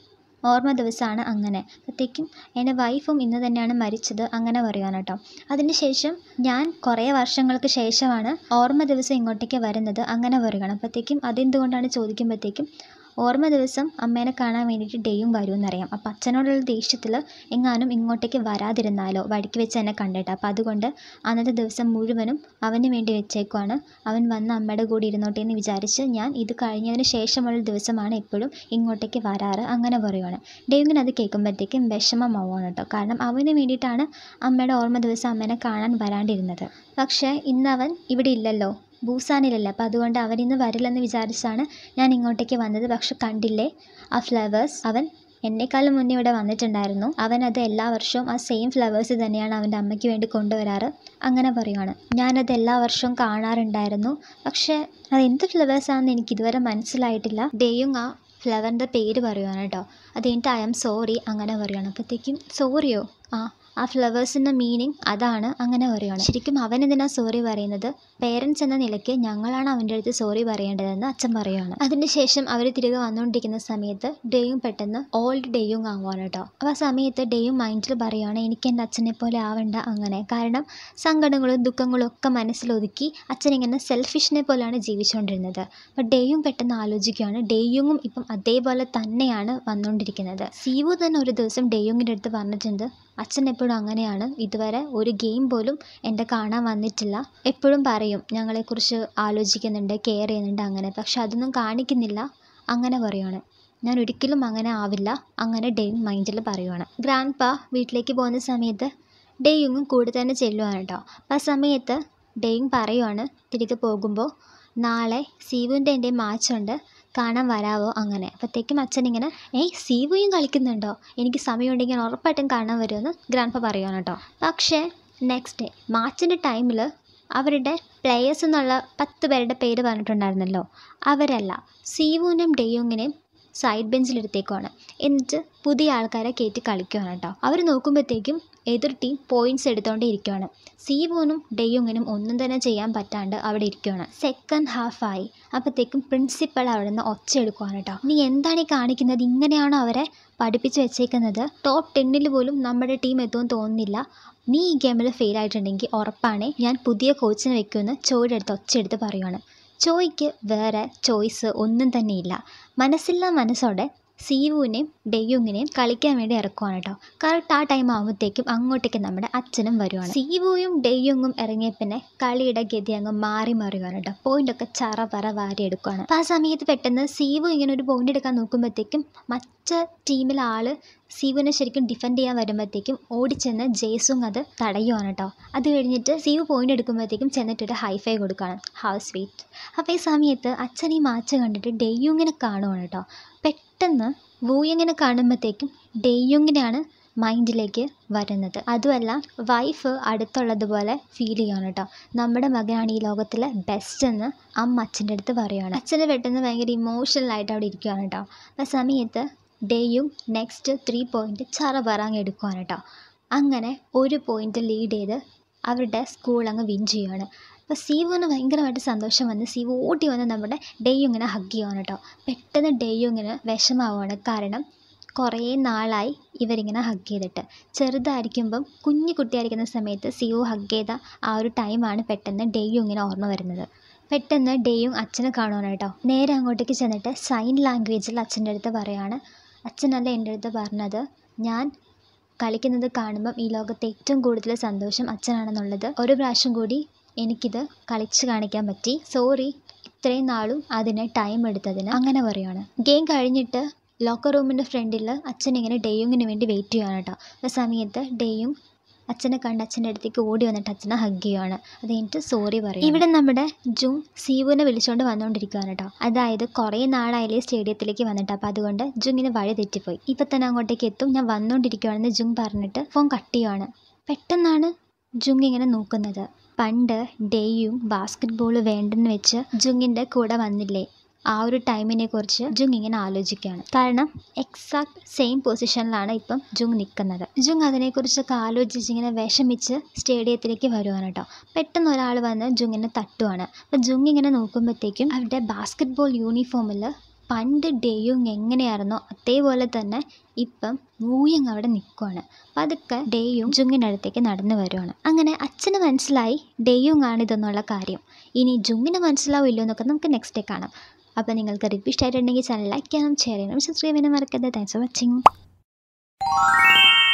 A: ഓർമ്മ ദിവസമാണ് അങ്ങനെ അപ്പോഴത്തേക്കും എൻ്റെ വൈഫും ഇന്ന് തന്നെയാണ് മരിച്ചത് അങ്ങനെ പറയുവാണ് കേട്ടോ അതിനുശേഷം ഞാൻ കുറേ വർഷങ്ങൾക്ക് ശേഷമാണ് ഓർമ്മ ദിവസം ഇങ്ങോട്ടേക്ക് വരുന്നത് അങ്ങനെ പറയുകയാണ് അപ്പോഴത്തേക്കും അതെന്തുകൊണ്ടാണ് ചോദിക്കുമ്പോഴത്തേക്കും ഓർമ്മ ദിവസം അമ്മേനെ കാണാൻ വേണ്ടിയിട്ട് ഡേയും വരുമെന്നറിയാം അപ്പോൾ അച്ഛനോടുള്ള ദേഷ്യത്തിൽ എങ്ങാനും ഇങ്ങോട്ടേക്ക് വരാതിരുന്നാലോ വഴിക്ക് വെച്ച് എന്നെ കണ്ടിട്ട് അപ്പോൾ അതുകൊണ്ട് അന്നത്തെ ദിവസം മുഴുവനും അവന് വേണ്ടി വെച്ചേക്കുവാണ് അവൻ വന്ന് അമ്മയുടെ കൂടെ ഇരുന്നോട്ടെ എന്ന് വിചാരിച്ച് ഞാൻ ഇത് കഴിഞ്ഞതിന് ശേഷമുള്ള ദിവസമാണ് എപ്പോഴും ഇങ്ങോട്ടേക്ക് വരാറ് അങ്ങനെ പറയുവാണ് ഡേവിന് അത് കേൾക്കുമ്പോഴത്തേക്കും വിഷമമാവുകയാണ് കേട്ടോ കാരണം അവന് വേണ്ടിയിട്ടാണ് അമ്മയുടെ ഓർമ്മ ദിവസം അമ്മേനെ കാണാൻ വരാണ്ടിരുന്നത് പക്ഷേ ഇന്നവൻ ഇവിടെ ഇല്ലല്ലോ ബൂസാനിലല്ല അപ്പോൾ അതുകൊണ്ട് അവൻ ഇന്ന് വരില്ലെന്ന് വിചാരിച്ചാണ് ഞാൻ ഇങ്ങോട്ടേക്ക് വന്നത് പക്ഷെ കണ്ടില്ലേ ആ ഫ്ലവേഴ്സ് അവൻ എന്നെക്കാളും മുന്നേ ഇവിടെ വന്നിട്ടുണ്ടായിരുന്നു അവൻ അത് എല്ലാ വർഷവും ആ സെയിം ഫ്ലവേഴ്സ് തന്നെയാണ് അവൻ്റെ അമ്മയ്ക്ക് വേണ്ടി കൊണ്ടുവരാറ് അങ്ങനെ പറയുവാണ് ഞാനത് എല്ലാ വർഷവും കാണാറുണ്ടായിരുന്നു പക്ഷേ അത് എന്ത് ഫ്ലവേഴ്സാണെന്ന് എനിക്ക് ഇതുവരെ മനസ്സിലായിട്ടില്ല ഡേയും ആ ഫ്ലവറിൻ്റെ പേര് പറയുവാണ് കേട്ടോ അത് കഴിഞ്ഞിട്ട് ഐ ആം സോറി അങ്ങനെ പറയുവാണ് അപ്പോഴത്തേക്കും സോറിയോ ആ ആ ഫ്ലവേഴ്സിൻ്റെ മീനിങ് അതാണ് അങ്ങനെ പറയുവാണ് ശരിക്കും അവൻ എന്തിനാ സോറി പറയുന്നത് പേരൻസ് എന്ന നിലയ്ക്ക് ഞങ്ങളാണ് അവൻ്റെ അടുത്ത് സോറി പറയേണ്ടതെന്ന് അച്ഛൻ പറയുവാണ് അതിനുശേഷം അവർ തിരികെ വന്നുകൊണ്ടിരിക്കുന്ന സമയത്ത് ഡേയും പെട്ടെന്ന് ഓൾഡ് ഡേയും ആവുകയാണ് കേട്ടോ അപ്പോൾ ആ സമയത്ത് ഡേയും മൈൻഡിൽ പറയുവാണ് എനിക്ക് എൻ്റെ അച്ഛനെ പോലെ ആവണ്ട അങ്ങനെ കാരണം സങ്കടങ്ങളും ദുഃഖങ്ങളും ഒക്കെ മനസ്സിലൊതുക്കി അച്ഛൻ ഇങ്ങനെ സെൽഫിഷിനെ പോലെയാണ് ജീവിച്ചുകൊണ്ടിരുന്നത് അപ്പോൾ ഡേയും പെട്ടെന്ന് ആലോചിക്കുകയാണ് ഡേയുങ്ങും ഇപ്പം അതേപോലെ തന്നെയാണ് വന്നുകൊണ്ടിരിക്കുന്നത് സീവു തന്നെ ഒരു ദിവസം ഡേയുങ്ങിൻ്റെ അടുത്ത് പറഞ്ഞിട്ടുണ്ട് അച്ഛൻ എപ്പോഴും അങ്ങനെയാണ് ഇതുവരെ ഒരു ഗെയിം പോലും എൻ്റെ കാണാൻ വന്നിട്ടില്ല എപ്പോഴും പറയും ഞങ്ങളെക്കുറിച്ച് ആലോചിക്കുന്നുണ്ട് കെയർ ചെയ്യുന്നുണ്ട് അങ്ങനെ പക്ഷെ അതൊന്നും കാണിക്കുന്നില്ല അങ്ങനെ പറയുവാണ് ഞാൻ ഒരിക്കലും അങ്ങനെ ആവില്ല അങ്ങനെ ഡെയും മൈൻഡിൽ പറയുവാണ് ഗ്രാൻഡ് പാ വീട്ടിലേക്ക് പോകുന്ന സമയത്ത് ഡെയുങ്ങും കൂടെ തന്നെ ചെല്ലുവാണ് കേട്ടോ അപ്പം ആ സമയത്ത് ഡെയും പറയുവാണ് തിരികെ പോകുമ്പോൾ നാളെ സീവുൻ്റെ എൻ്റെ മാച്ചുണ്ട് കാണാൻ വരാവോ അങ്ങനെ അപ്പോഴത്തേക്കും അച്ഛനിങ്ങനെ ഏയ് സീവുയും കളിക്കുന്നുണ്ടോ എനിക്ക് സമയമുണ്ടെങ്കിൽ ഉറപ്പായിട്ടും കാണാൻ വരുമെന്ന് ഗ്രാൻഡ്പ പറയുവാണ് കേട്ടോ പക്ഷേ നെക്സ്റ്റ് ഡേ മാച്ചിൻ്റെ ടൈമിൽ അവരുടെ പ്ലെയേഴ്സ് എന്നുള്ള പത്ത് പേരുടെ പേര് പറഞ്ഞിട്ടുണ്ടായിരുന്നല്ലോ അവരല്ല സീവുവിനെയും ഡെയോങ്ങിനെയും സൈഡ് ബെഞ്ചിലെടുത്തേക്കുവാണ് എന്നിട്ട് പുതിയ ആൾക്കാരെ കയറ്റി കളിക്കുവാണ് കേട്ടോ അവർ നോക്കുമ്പോഴത്തേക്കും എതിർ ടീം പോയിൻറ്റ്സ് എടുത്തുകൊണ്ടേ ഇരിക്കുവാണ് സീവോനും ഡെയോങ്ങിനും ഒന്നും തന്നെ ചെയ്യാൻ പറ്റാണ്ട് അവിടെ ഇരിക്കുവാണ് സെക്കൻഡ് ഹാഫായി അപ്പോഴത്തേക്കും പ്രിൻസിപ്പൾ അവിടെ നിന്ന് ഒച്ച എടുക്കുവാണ് കേട്ടോ നീ എന്താണ് ഈ കാണിക്കുന്നത് ഇങ്ങനെയാണോ അവരെ പഠിപ്പിച്ച് വെച്ചേക്കുന്നത് ടോപ്പ് ടെന്നിൽ പോലും നമ്മുടെ ടീം എത്തുമെന്ന് തോന്നുന്നില്ല നീ ഈ ഗെയിമിൽ ഫെയിൽ ആയിട്ടുണ്ടെങ്കിൽ ഉറപ്പാണേ ഞാൻ പുതിയ കോച്ചിനെ വെക്കുമെന്ന് ചോയുടെ അടുത്ത് ഒച്ചയെടുത്ത് പറയുവാണ് ചോയ്ക്ക് വേറെ ചോയ്സ് ഒന്നും തന്നെയില്ല മനസ്സില്ല മനസ്സോടെ സീവുവിനെയും ഡെയ്യുങ്ങിനെയും കളിക്കാൻ വേണ്ടി ഇറക്കുവാണ് കേട്ടോ കറക്റ്റ് ആ ടൈം ആകുമ്പോഴത്തേക്കും അങ്ങോട്ടേക്ക് നമ്മുടെ അച്ഛനും വരുവാണ് സീവുവും ഡെയ്യുങ്ങും ഇറങ്ങിയ പിന്നെ കളിയുടെ ഗതി അങ്ങ് മാറി മറിയുവാണ് കേട്ടോ പോയിൻ്റൊക്കെ ചറ പറ വാരി എടുക്കുവാണ് അപ്പോൾ ആ സമയത്ത് പെട്ടെന്ന് സീവു ഇങ്ങനെ ഒരു പോയിന്റ് എടുക്കാൻ നോക്കുമ്പോഴത്തേക്കും മറ്റേ ടീമിലെ ആൾ സീവുവിനെ ശരിക്കും ഡിഫെൻഡ് ചെയ്യാൻ വരുമ്പോഴത്തേക്കും ഓടിച്ചെന്ന് ജേസുങ് അത് തടയുവാണ് കേട്ടോ അത് കഴിഞ്ഞിട്ട് സീവു പോയിന്റ് എടുക്കുമ്പോഴത്തേക്കും ചെന്നിട്ടൊരു ഹൈഫൈ കൊടുക്കുകയാണ് ഹൗ സ്വീറ്റ് അപ്പോൾ ഈ സമയത്ത് അച്ഛൻ ഈ മാച്ച് കണ്ടിട്ട് ഡെയ്യുങ്ങിനെ കാണുവാണ് കേട്ടോ പെട്ടെന്ന് വൂയങ്ങിനെ കാണുമ്പോഴത്തേക്കും ഡെയ്യുങ്ങിനെയാണ് മൈൻഡിലേക്ക് വരുന്നത് അതുമല്ല വൈഫ് അടുത്തുള്ളതുപോലെ ഫീൽ ചെയ്യുകയാണ് കേട്ടോ നമ്മുടെ മകനാണ് ഈ ലോകത്തിലെ ബെസ്റ്റ് എന്ന് അമ്മ അച്ഛൻ്റെ അടുത്ത് പറയുകയാണ് അച്ഛന് പെട്ടെന്ന് ഭയങ്കര ഇമോഷണൽ ആയിട്ട് അവിടെ ഇരിക്കുകയാണ് കേട്ടോ ആ സമയത്ത് ഡേയും നെക്സ്റ്റ് ത്രീ പോയിൻ്റ് ചറ പറങ്ങ് എടുക്കുവാണ് കേട്ടോ അങ്ങനെ ഒരു പോയിൻ്റ് ലീഡ് ചെയ്ത് അവരുടെ സ്കൂൾ അങ്ങ് വിൻ ചെയ്യുകയാണ് അപ്പോൾ സീവുവിന് ഭയങ്കരമായിട്ട് സന്തോഷം വന്ന് സീവു ഓടി വന്ന് നമ്മുടെ ഡെയ്യുങ്ങിനെ ഹഗ് ചെയ്യുവാണ് കേട്ടോ പെട്ടെന്ന് ഡെയ്യുങ്ങിന് വിഷമാവുകയാണ് കാരണം കുറേ നാളായി ഇവരിങ്ങനെ ഹഗ് ചെയ്തിട്ട് ചെറുതായിരിക്കുമ്പം കുഞ്ഞു കുട്ടിയായിരിക്കുന്ന സമയത്ത് സിയു ഹഗ് ചെയ്ത ആ ഒരു ടൈമാണ് പെട്ടെന്ന് ഡെയ്യു ഇങ്ങനെ ഓർമ്മ വരുന്നത് പെട്ടെന്ന് ഡെയ്യും അച്ഛനെ കാണുവാണ് കേട്ടോ നേരെ അങ്ങോട്ടേക്ക് ചെന്നിട്ട് സൈൻ ലാംഗ്വേജിൽ അച്ഛൻ്റെ അടുത്ത് പറയാണ് അച്ഛനല്ല എൻ്റെ അടുത്ത് പറഞ്ഞത് ഞാൻ കളിക്കുന്നത് കാണുമ്പം ഈ ലോകത്തെ ഏറ്റവും കൂടുതൽ സന്തോഷം അച്ഛനാണെന്നുള്ളത് ഒരു പ്രാവശ്യം കൂടി എനിക്കിത് കളിച്ച് കാണിക്കാൻ പറ്റി സോറി ഇത്രയും നാളും അതിന് ടൈം എടുത്തതിന് അങ്ങനെ പറയുവാണ് ഗെയിം കഴിഞ്ഞിട്ട് ലോക്കർ റൂമിൻ്റെ ഫ്രണ്ടിൽ അച്ഛൻ ഇങ്ങനെ ഡെയ്യുങ്ങിന് വേണ്ടി വെയിറ്റ് ചെയ്യുകയാണ് കേട്ടോ ആ സമയത്ത് ഡെയ്യും അച്ഛനെ കണ്ട് അച്ഛൻ്റെ അടുത്തേക്ക് ഓടി വന്നിട്ട് അച്ഛനെ ഹഗ് ചെയ്യുവാണ് അത് കഴിഞ്ഞിട്ട് സോറി പറയും ഇവിടെ നമ്മുടെ ജുങ് സീവുവിനെ വിളിച്ചുകൊണ്ട് വന്നുകൊണ്ടിരിക്കുകയാണ് കേട്ടോ അതായത് കുറേ നാളായാലേ സ്റ്റേഡിയത്തിലേക്ക് വന്നിട്ട് അപ്പോൾ അതുകൊണ്ട് ജുങ്ങിന് വഴി തെറ്റിപ്പോയി ഇപ്പം തന്നെ അങ്ങോട്ടേക്ക് എത്തും ഞാൻ വന്നുകൊണ്ടിരിക്കുകയാണെന്ന് ജുങ് പറഞ്ഞിട്ട് ഫോൺ കട്ട് ചെയ്യുവാണ് പെട്ടെന്നാണ് ജുങ് ഇങ്ങനെ നോക്കുന്നത് പണ്ട് ഡേയും ബാസ്കറ്റ് ബോൾ വേണ്ടെന്ന് വെച്ച് ജുങ്ങിൻ്റെ കൂടെ വന്നില്ലേ ആ ഒരു ടൈമിനെ കുറിച്ച് ജുങ് ഇങ്ങനെ ആലോചിക്കുകയാണ് കാരണം എക്സാക്ട് സെയിം പൊസിഷനിലാണ് ഇപ്പം ജുങ് നിൽക്കുന്നത് ജുങ് അതിനെക്കുറിച്ചൊക്കെ ആലോചിച്ച് ഇങ്ങനെ വിഷമിച്ച് സ്റ്റേഡിയത്തിലേക്ക് വരുവാണ് കേട്ടോ പെട്ടെന്ന് ഒരാൾ വന്ന് ജുങ്ങിനെ തട്ടുവാണ് അപ്പം ജുങ് ഇങ്ങനെ നോക്കുമ്പോഴത്തേക്കും അവരുടെ ബാസ്കറ്റ് ബോൾ യൂണിഫോമിൽ പണ്ട് ഡേയുങ് എങ്ങനെയായിരുന്നോ അതേപോലെ തന്നെ ഇപ്പം വൂയങ് അവിടെ നിൽക്കുവാണ് പതുക്കെ ഡേയും ജുങ്ങിൻ്റെ അടുത്തേക്ക് നടന്നു വരുവാണ് അങ്ങനെ അച്ഛന് മനസ്സിലായി ഡേയുങ് ആണ് ഇതെന്നുള്ള കാര്യം ഇനി ജുങ്ങിന് മനസ്സിലാവില്ലോ എന്നൊക്കെ നമുക്ക് നെക്സ്റ്റ് ഡേ കാണാം അപ്പോൾ നിങ്ങൾക്ക് റിവ്യൂ ഇഷ്ടമായിട്ടുണ്ടെങ്കിൽ ചാനൽ ലൈക്ക് ചെയ്യാനും ഷെയർ ചെയ്യാനും സബ്സ്ക്രൈബ് ചെയ്യാനും മറക്കരുത് താങ്ക്സ് ഫോർ വാച്ചിങ്